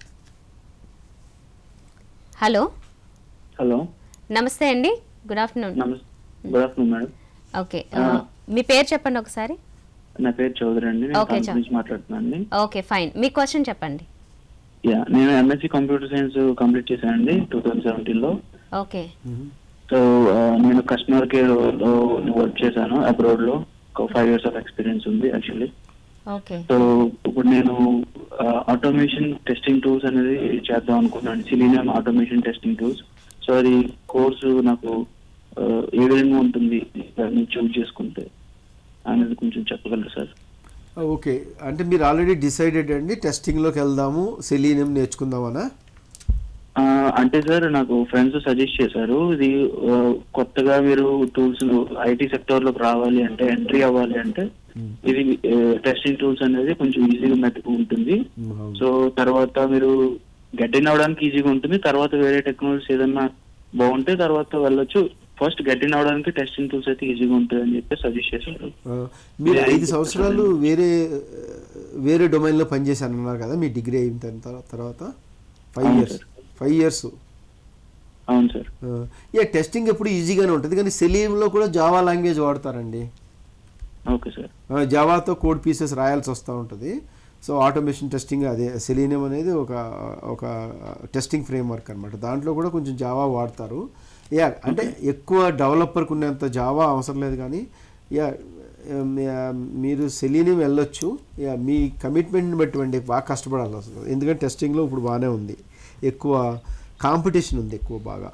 హలో హలో నమస్తే అండి గుడ్ ఆఫ్టర్నూన్ నమస్తే గుడ్ ఆఫ్టర్నూన్ మేడం ఓకే ఆ, మీ పేరు చెప్పండి ఒకసారి నా పేరు చౌదరి అండి నేను Okay, కాన్పూర్ చౌ- నుంచి మాట్లాడుతున్నాను అండి ఓకే ఫైన్ మీ క్వశ్చన్ చెప్పండి యా నేను ఎంఎస్సి కంప్యూటర్ సైన్స్ కంప్లీట్ చేశానండి టూ థౌజండ్ సెవెంటీన్ లో ఓకే సో ఆ, నేను కస్టమర్ కేర్ లో వర్క్ చేశాను అబ్రాడ్ లో ఒక ఫైవ్ ఇయర్స్ ఆఫ్ ఎక్స్పీరియన్స్ ఉంది యాక్చువల్లీ ఓకే సో ఇప్పుడు నేను ఆటోమేషన్ టెస్టింగ్ టూల్స్ అనేది చేద్దాం అనుకున్నాను Selenium automation testing tools so అది కోర్సు నాకు ఆ, ఏ విధంగా ఉంటుంది నేను చూస్ చేసుకుంటే అనేది కొంచెం చెప్పగలరు సార్ ఓకే అంటే మీరు ఆల్రెడీ డిసైడెడ్ అండి టెస్టింగ్లోకి వెళ్దాము సెలీనియం నేర్చుకుందామనా ఆ, అంటే సార్ నాకు ఫ్రెండ్స్ సజెస్ట్ చేశారు ఇది ఆ, కొత్తగా మీరు టూల్స్ ఐటీ సెక్టర్ లోకి రావాలి అంటే ఎంట్రీ అవ్వాలి అంటే ఇది టెస్టింగ్ టూల్స్ అనేది కొంచెం ఈజీగా మెట్టుకు ఉంటుంది సో తర్వాత మీరు గెట్ ఇన్ అవడానికి ఈజీగా ఉంటుంది తర్వాత వేరే టెక్నాలజీస్ ఏదన్నా బాగుంటే తర్వాత వెళ్ళొచ్చు ఫస్ట్ గెట్ ఇన్ అవడానికి టెస్టింగ్ టూల్స్ అయితే ఈజీగా ఉంటుంది అని చెప్పి సజెస్ట్ చేశారు ఆ, మీరు ఐదు సంవత్సరాలు వేరే వేరే డొమైన్లో పనిచేశాను అన్నారు కదా మీ డిగ్రీ అయిన తర్వా- తర్వాత ఫైవ్ అవును ఇయర్స్ ఫైవ్ ఇయర్స్ అవును సార్ ఏ టెస్టింగ్ ఎప్పుడు ఈజీగానే ఉంటుంది కానీ సెలీమ్లో కూడా జావా లాంగ్వేజ్ వాడతారండి ఓకే సార్ ఆ, జావాతో కోడ్ పీసెస్ రాయాల్సి వస్తూ ఉంటుంది సో ఆటోమేషన్ టెస్టింగ్ అదే సెలీనియం అనేది ఒక ఒక టెస్టింగ్ ఫ్రేమ్వర్క్ అనమాట దాంట్లో కూడా కొంచెం జావా వాడతారు యా అంటే ఎక్కువ డెవలపర్కి ఉన్నంత జావా అవసరం లేదు కానీ యా ఉమ్, యా, మీరు సెలీనియం వెళ్ళొచ్చు యా మీ కమిట్మెంట్ని బట్టి అండి బాగా కష్టపడాల్సి వస్తుంది ఎందుకంటే టెస్టింగ్లో ఇప్పుడు బాగానే ఉంది ఎక్కువ కాంపిటీషన్ ఉంది ఎక్కువ బాగా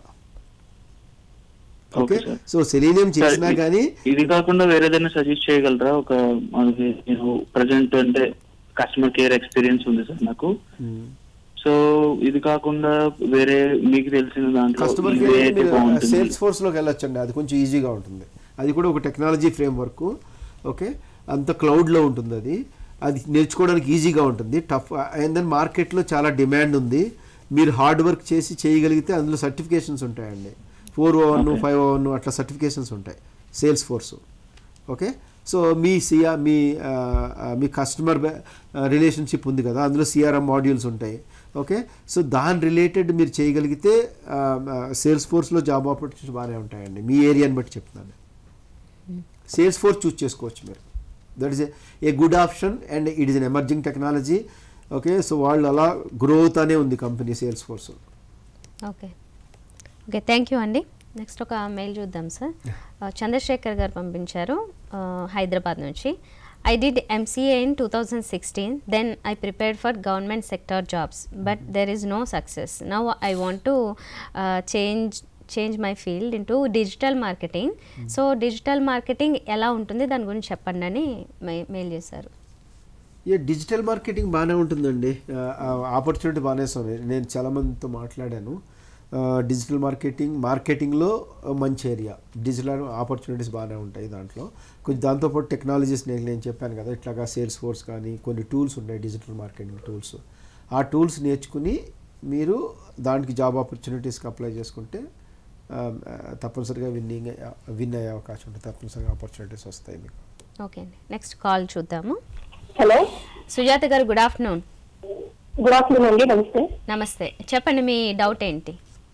okay Okay, sir. So Selenium చేసినా సార్, ఇ- కానీ ఇది కాకుండా వేరేదైనా సజెస్ట్ చేయగలరా ఒక మనకి నేను ప్రజెంట్ అంటే కస్టమర్ కేర్ ఎక్స్పీరియన్స్ ఉంది సార్ నాకు సో ఇది కాకుండా వేరే మీకు తెలిసిన దాంట్లో కస్టమర్ ఇది కేర్ అయితే బాగుంటుంది సేల్స్ ఫోర్స్లోకి వెళ్ళొచ్చండి అది కొంచెం ఈజీగా ఉంటుంది అది కూడా ఒక టెక్నాలజీ ఫ్రేమ్వర్క్ ఓకే అంత క్లౌడ్లో ఉంటుంది అది అది నేర్చుకోవడానికి ఈజీగా ఉంటుంది టఫ్ అండ్ దెన్ మార్కెట్లో చాలా డిమాండ్ ఉంది మీరు హార్డ్ వర్క్ చేసి చేయగలిగితే అందులో సర్టిఫికేషన్స్ ఉంటాయండి four O one five O one అట్లా సర్టిఫికేషన్స్ ఉంటాయి సేల్స్ ఫోర్స్ ఓకే సో మీ సిఆర్ మీ ఆ, ఆ, మీ కస్టమర్ రిలేషన్షిప్ ఉంది కదా అందులో సిఆర్ఎం మాడ్యూల్స్ ఉంటాయి ఓకే సో దాని రిలేటెడ్ మీరు చేయగలిగితే సేల్స్ ఫోర్స్లో జాబ్ ఆపర్చునిటీస్ బాగానే ఉంటాయండి మీ ఏరియాని బట్టి చెప్తున్నాను సేల్స్ ఫోర్స్ చూస్ చేసుకోవచ్చు మీరు that is a good option and it is an emerging technology okay so వాళ్ళు అలా గ్రో అవుతానే ఉంది company Salesforce okay okay thank you అండి నెక్స్ట్ ఒక మెయిల్ చూద్దాం సార్ చంద్రశేఖర్ గారు పంపించారు ఆ, హైదరాబాద్ నుంచి I did MCA in two thousand sixteen then I prepared for government sector jobs but there is no success now I want to change change my field into digital marketing so digital marketing ఎలా ఉంటుంది దాని గురించి చెప్పండి అని mail చేశారు ఏ digital marketing బాగానే ఉంటుందండి opportunity బాగానే ఉంది నేను చాలామందితో మాట్లాడాను డిజిటల్ మార్కెటింగ్ మార్కెటింగ్లో మంచి ఏరియా డిజిటల్ ఆపర్చునిటీస్ బాగానే ఉంటాయి దాంట్లో కొంచెం దాంతోపాటు టెక్నాలజీస్ నేను నేను చెప్పాను కదా ఇట్లాగా సేల్స్ ఫోర్స్ కానీ కొన్ని టూల్స్ ఉన్నాయి డిజిటల్ మార్కెటింగ్ టూల్స్ ఆ టూల్స్ నేర్చుకుని మీరు దానికి జాబ్ ఆపర్చునిటీస్కి అప్లై చేసుకుంటే ఆ, ఆ, తప్పనిసరిగా విన్నింగ్ విన్ అయ్యే అవకాశం ఉంటుంది తప్పనిసరిగా ఆపర్చునిటీస్ వస్తాయి మీకు ఓకే అండి నెక్స్ట్ కాల్ చూద్దాము hello Sujatha garu good afternoon good afternoon అండి నమస్తే నమస్తే చెప్పండి మీ డౌట్ ఏంటి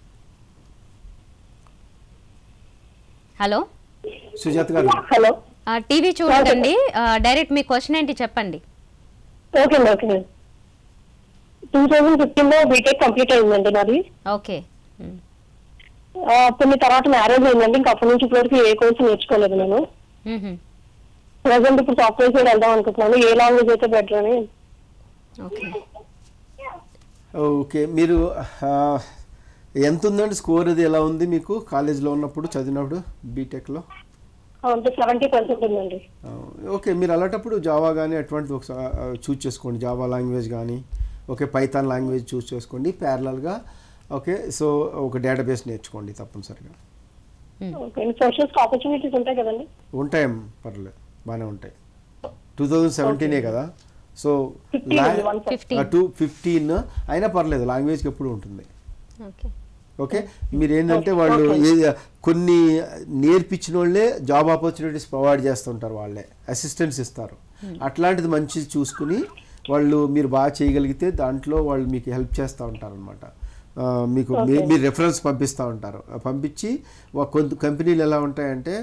hello Sujatha garu hello TV చూడకండి డైరెక్ట్ మీ క్వశ్చన్ ఏంటి చెప్పండి ఓకే అండి ఓకే టూ థౌజండ్ ఫిఫ్టీన్ లో బీటెక్ కంప్లీట్ అయిందండి నాది ఓకే ఆ, అప్పుడు మీ తర్వాత మ్యారేజ్ అయిందండి ఇంకా అప్పటి నుంచి ఇప్పటివరకు ఏ కోర్సు నేర్చుకోలేదు నేను ప్రజెంట్ ఇప్పుడు సాఫ్ట్వేర్ సైడ్ వెళ్దాం అనుకుంటున్నాను ఏ లాంగ్వేజ్ అయితే బెటర్ అని ఓకే ఓకే మీరు ఆ, ఎంత ఉందండి స్కోర్ అది ఎలా ఉంది మీకు కాలేజ్లో ఉన్నప్పుడు చదివినప్పుడు బీటెక్లో అంటే సెవెంటీ పర్సెంట్ ఉందండి ఓకే మీరు అలాంటప్పుడు జావా కానీ అటువంటి ఒకసారి చూస్ చేసుకోండి జావా లాంగ్వేజ్ కానీ ఓకే పైథాన్ లాంగ్వేజ్ చూస్ చేసుకోండి ప్యారలల్గా ఓకే సో ఒక డేటాబేస్ నేర్చుకోండి తప్పనిసరిగా ఓకే ఫ్రెషర్స్ ఆపర్చునిటీస్ ఉంటాయి కదండి ఉంటాయి పర్లేదు బాగానే ఉంటాయి టూ థౌజండ్ సెవెంటీనే కదా సో 15 ఉంది, one five. టూ ఫిఫ్టీన్ అయినా పర్లేదు లాంగ్వేజ్కి ఎప్పుడు ఉంటుంది ఓకే ఓకే మీరు ఏంటంటే వాళ్ళు ఏ- కొన్ని నేర్పించిన వాళ్ళే జాబ్ ఆపర్చునిటీస్ ప్రొవైడ్ చేస్తుంటారు వాళ్ళే అసిస్టెంట్స్ ఇస్తారు అట్లాంటిది మంచిది చూసుకుని వాళ్ళు మీరు బాగా చేయగలిగితే దాంట్లో వాళ్ళు మీకు హెల్ప్ చేస్తూ ఉంటారు అనమాట మీకు మీ- మీరు రెఫరెన్స్ పంపిస్తూ ఉంటారు ఆ పంపించి వా- కొంత కంపెనీలు ఎలా ఉంటాయంటే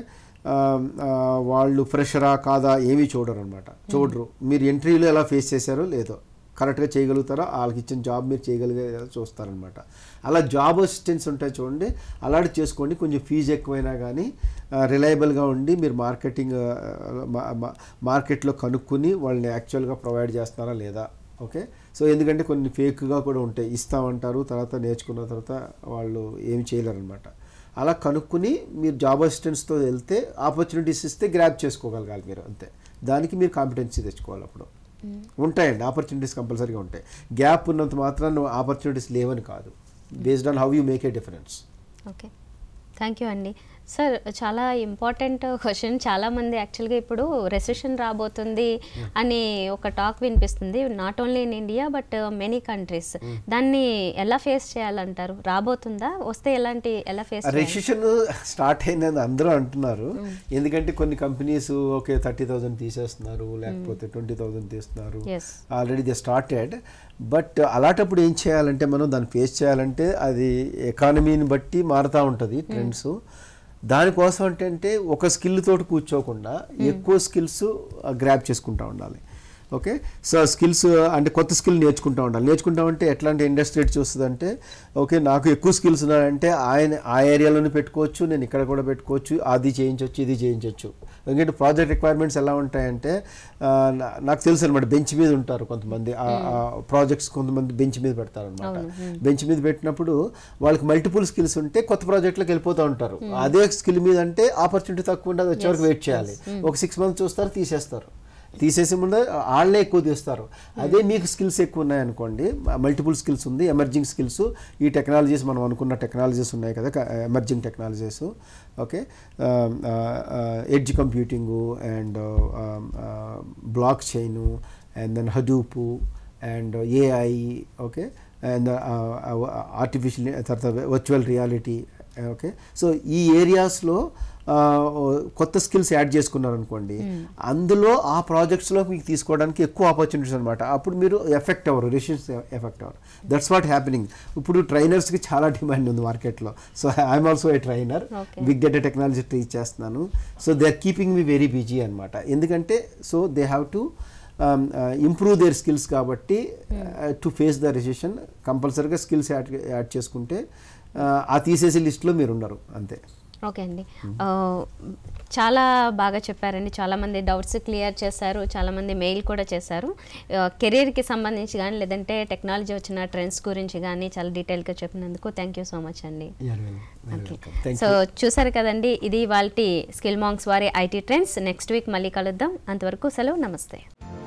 ఆ, ఆ, వాళ్ళు ఫ్రెషరా కాదా ఏమీ చూడరు అనమాట చూడరు మీరు ఎంట్రీలో ఎలా ఫేస్ చేశారో లేదో కరెక్ట్గా చేయగలుగుతారో వాళ్ళకి ఇచ్చిన జాబ్ మీరు చేయగలిగే చూస్తారనమాట అలా జాబ్ అసిస్టెంట్స్ ఉంటాయి చూడండి అలాంటి చేసుకోండి కొంచెం ఫీజు ఎక్కువైనా కానీ రిలయబుల్గా ఉండి మీరు మార్కెటింగ్ మార్కెట్లో కనుక్కుని వాళ్ళని యాక్చువల్గా ప్రొవైడ్ చేస్తున్నారా లేదా ఓకే సో ఎందుకంటే కొన్ని ఫేక్గా కూడా ఉంటాయి ఇస్తామంటారు తర్వాత నేర్చుకున్న తర్వాత వాళ్ళు ఏమి చేయలేరు అనమాట అలా కనుక్కుని మీరు జాబ్ అసిస్టెంట్స్తో వెళ్తే ఆపర్చునిటీస్ ఇస్తే గ్రాప్ చేసుకోగలగాలి మీరు అంతే దానికి మీరు కాంపిటెన్సీ తెచ్చుకోవాలి అప్పుడు ఉంటాయండి ఆపర్చునిటీస్ కంపల్సరీగా ఉంటాయి గ్యాప్ ఉన్నంత మాత్రాన ఆపర్చునిటీస్ లేవని కాదు based on how you make a difference okay thank you అండి సార్ చాలా ఇంపార్టెంట్ క్వశ్చన్ చాలామంది యాక్చువల్గా ఇప్పుడు రెసెషన్ రాబోతుంది అని ఒక టాక్ వినిపిస్తుంది not only in India but many countries దాన్ని ఎలా ఫేస్ చేయాలంటారు రాబోతుందా వస్తే ఎలాంటి ఎలా ఫేస్ రెసిషన్ స్టార్ట్ అయిందని అందరూ అంటున్నారు ఎందుకంటే కొన్ని కంపెనీస్ ఓకే థర్టీ థౌజండ్ తీసేస్తున్నారు లేకపోతే ట్వంటీ థౌజండ్ తీస్తున్నారు Yes. Already they started but అలాంటప్పుడు ఏం చేయాలంటే మనం దాన్ని ఫేస్ చేయాలంటే అది ఎకానమీని బట్టి మారుతూ ఉంటుంది ట్రెండ్స్ దానికోసం ఏంటంటే ఒక స్కిల్ తోటి కూర్చోకుండా ఎక్కువ స్కిల్స్ గ్రాప్ చేసుకుంటూ ఉండాలి ఓకే సో స్కిల్స్ అంటే కొత్త స్కిల్ నేర్చుకుంటూ ఉండాలి నేర్చుకుంటా ఉంటే ఎట్లాంటి ఇండస్ట్రీ చూస్తుంది అంటే ఓకే నాకు ఎక్కువ స్కిల్స్ ఉన్నాయంటే ఆయన ఆ ఏరియాలోనే పెట్టుకోవచ్చు నేను ఇక్కడ కూడా పెట్టుకోవచ్చు అది చేయించవచ్చు ఇది చేయించవచ్చు ఎందుకంటే ప్రాజెక్ట్ రిక్వైర్మెంట్స్ ఎలా ఉంటాయంటే ఆ, నా- నాకు తెలుసు అనమాట బెంచ్ మీద ఉంటారు కొంతమంది ప్రాజెక్ట్స్ కొంతమంది బెంచ్ మీద పెడతారు అనమాట బెంచ్ మీద పెట్టినప్పుడు వాళ్ళకి మల్టిపుల్ స్కిల్స్ ఉంటే కొత్త ప్రాజెక్ట్లోకి వెళ్ళిపోతూ ఉంటారు అదే స్కిల్ మీద అంటే ఆపర్చునిటీ తక్కువ ఉండదు వచ్చే వరకు వెయిట్ చేయాలి ఒక సిక్స్ మంత్స్ చూస్తారు తీసేస్తారు తీసేసే ముందు వాళ్ళే ఎక్కువ తీస్తారు అదే మీకు స్కిల్స్ ఎక్కువ ఉన్నాయనుకోండి మల్టిపుల్ స్కిల్స్ ఉంది ఎమర్జింగ్ స్కిల్స్ ఈ టెక్నాలజీస్ మనం అనుకున్న టెక్నాలజీస్ ఉన్నాయి కదా emerging technologies okay edge computing and blockchain and then Hadoop and AI okay and artificial తర్వాత వర్చువల్ రియాలిటీ ఓకే సో ఈ ఏరియాస్లో కొత్త స్కిల్స్ యాడ్ చేసుకున్నారనుకోండి అందులో ఆ ప్రాజెక్ట్స్లో మీకు తీసుకోవడానికి ఎక్కువ ఆపర్చునిటీస్ అనమాట అప్పుడు మీరు ఎఫెక్ట్ అవ్వరు రెసిషన్స్ ఎఫెక్ట్ అవ్వరు దట్స్ వాట్ హ్యాపెనింగ్ ఇప్పుడు ట్రైనర్స్కి చాలా డిమాండ్ ఉంది మార్కెట్లో so I'm also a trainer Okay. Big data technology teach చేస్తున్నాను so they are keeping me very busy అనమాట ఎందుకంటే so they have to improve their skills కాబట్టి టు ఫేస్ ద రెసిషన్ కంపల్సరీగా స్కిల్స్ యాడ్ యాడ్ చేసుకుంటే uh, ఆ తీసేసే లిస్ట్లో మీరు ఉండరు అంతే ఓకే అండి ఆ, చాలా బాగా చెప్పారండి చాలామంది డౌట్స్ క్లియర్ చేశారు చాలామంది మెయిల్ కూడా చేశారు కెరీర్కి సంబంధించి కానీ లేదంటే టెక్నాలజీ వచ్చిన ట్రెండ్స్ గురించి కానీ చాలా డీటెయిల్గా చెప్పినందుకు థ్యాంక్ యూ సో మచ్ అండి ఓకే థ్యాంక్ సో చూసారు కదండి ఇది వాళ్ళ స్కిల్ మాంగ్స్ వారి ఐటీ ట్రెండ్స్ నెక్స్ట్ వీక్ మళ్ళీ కలుద్దాం అంతవరకు సెలవు నమస్తే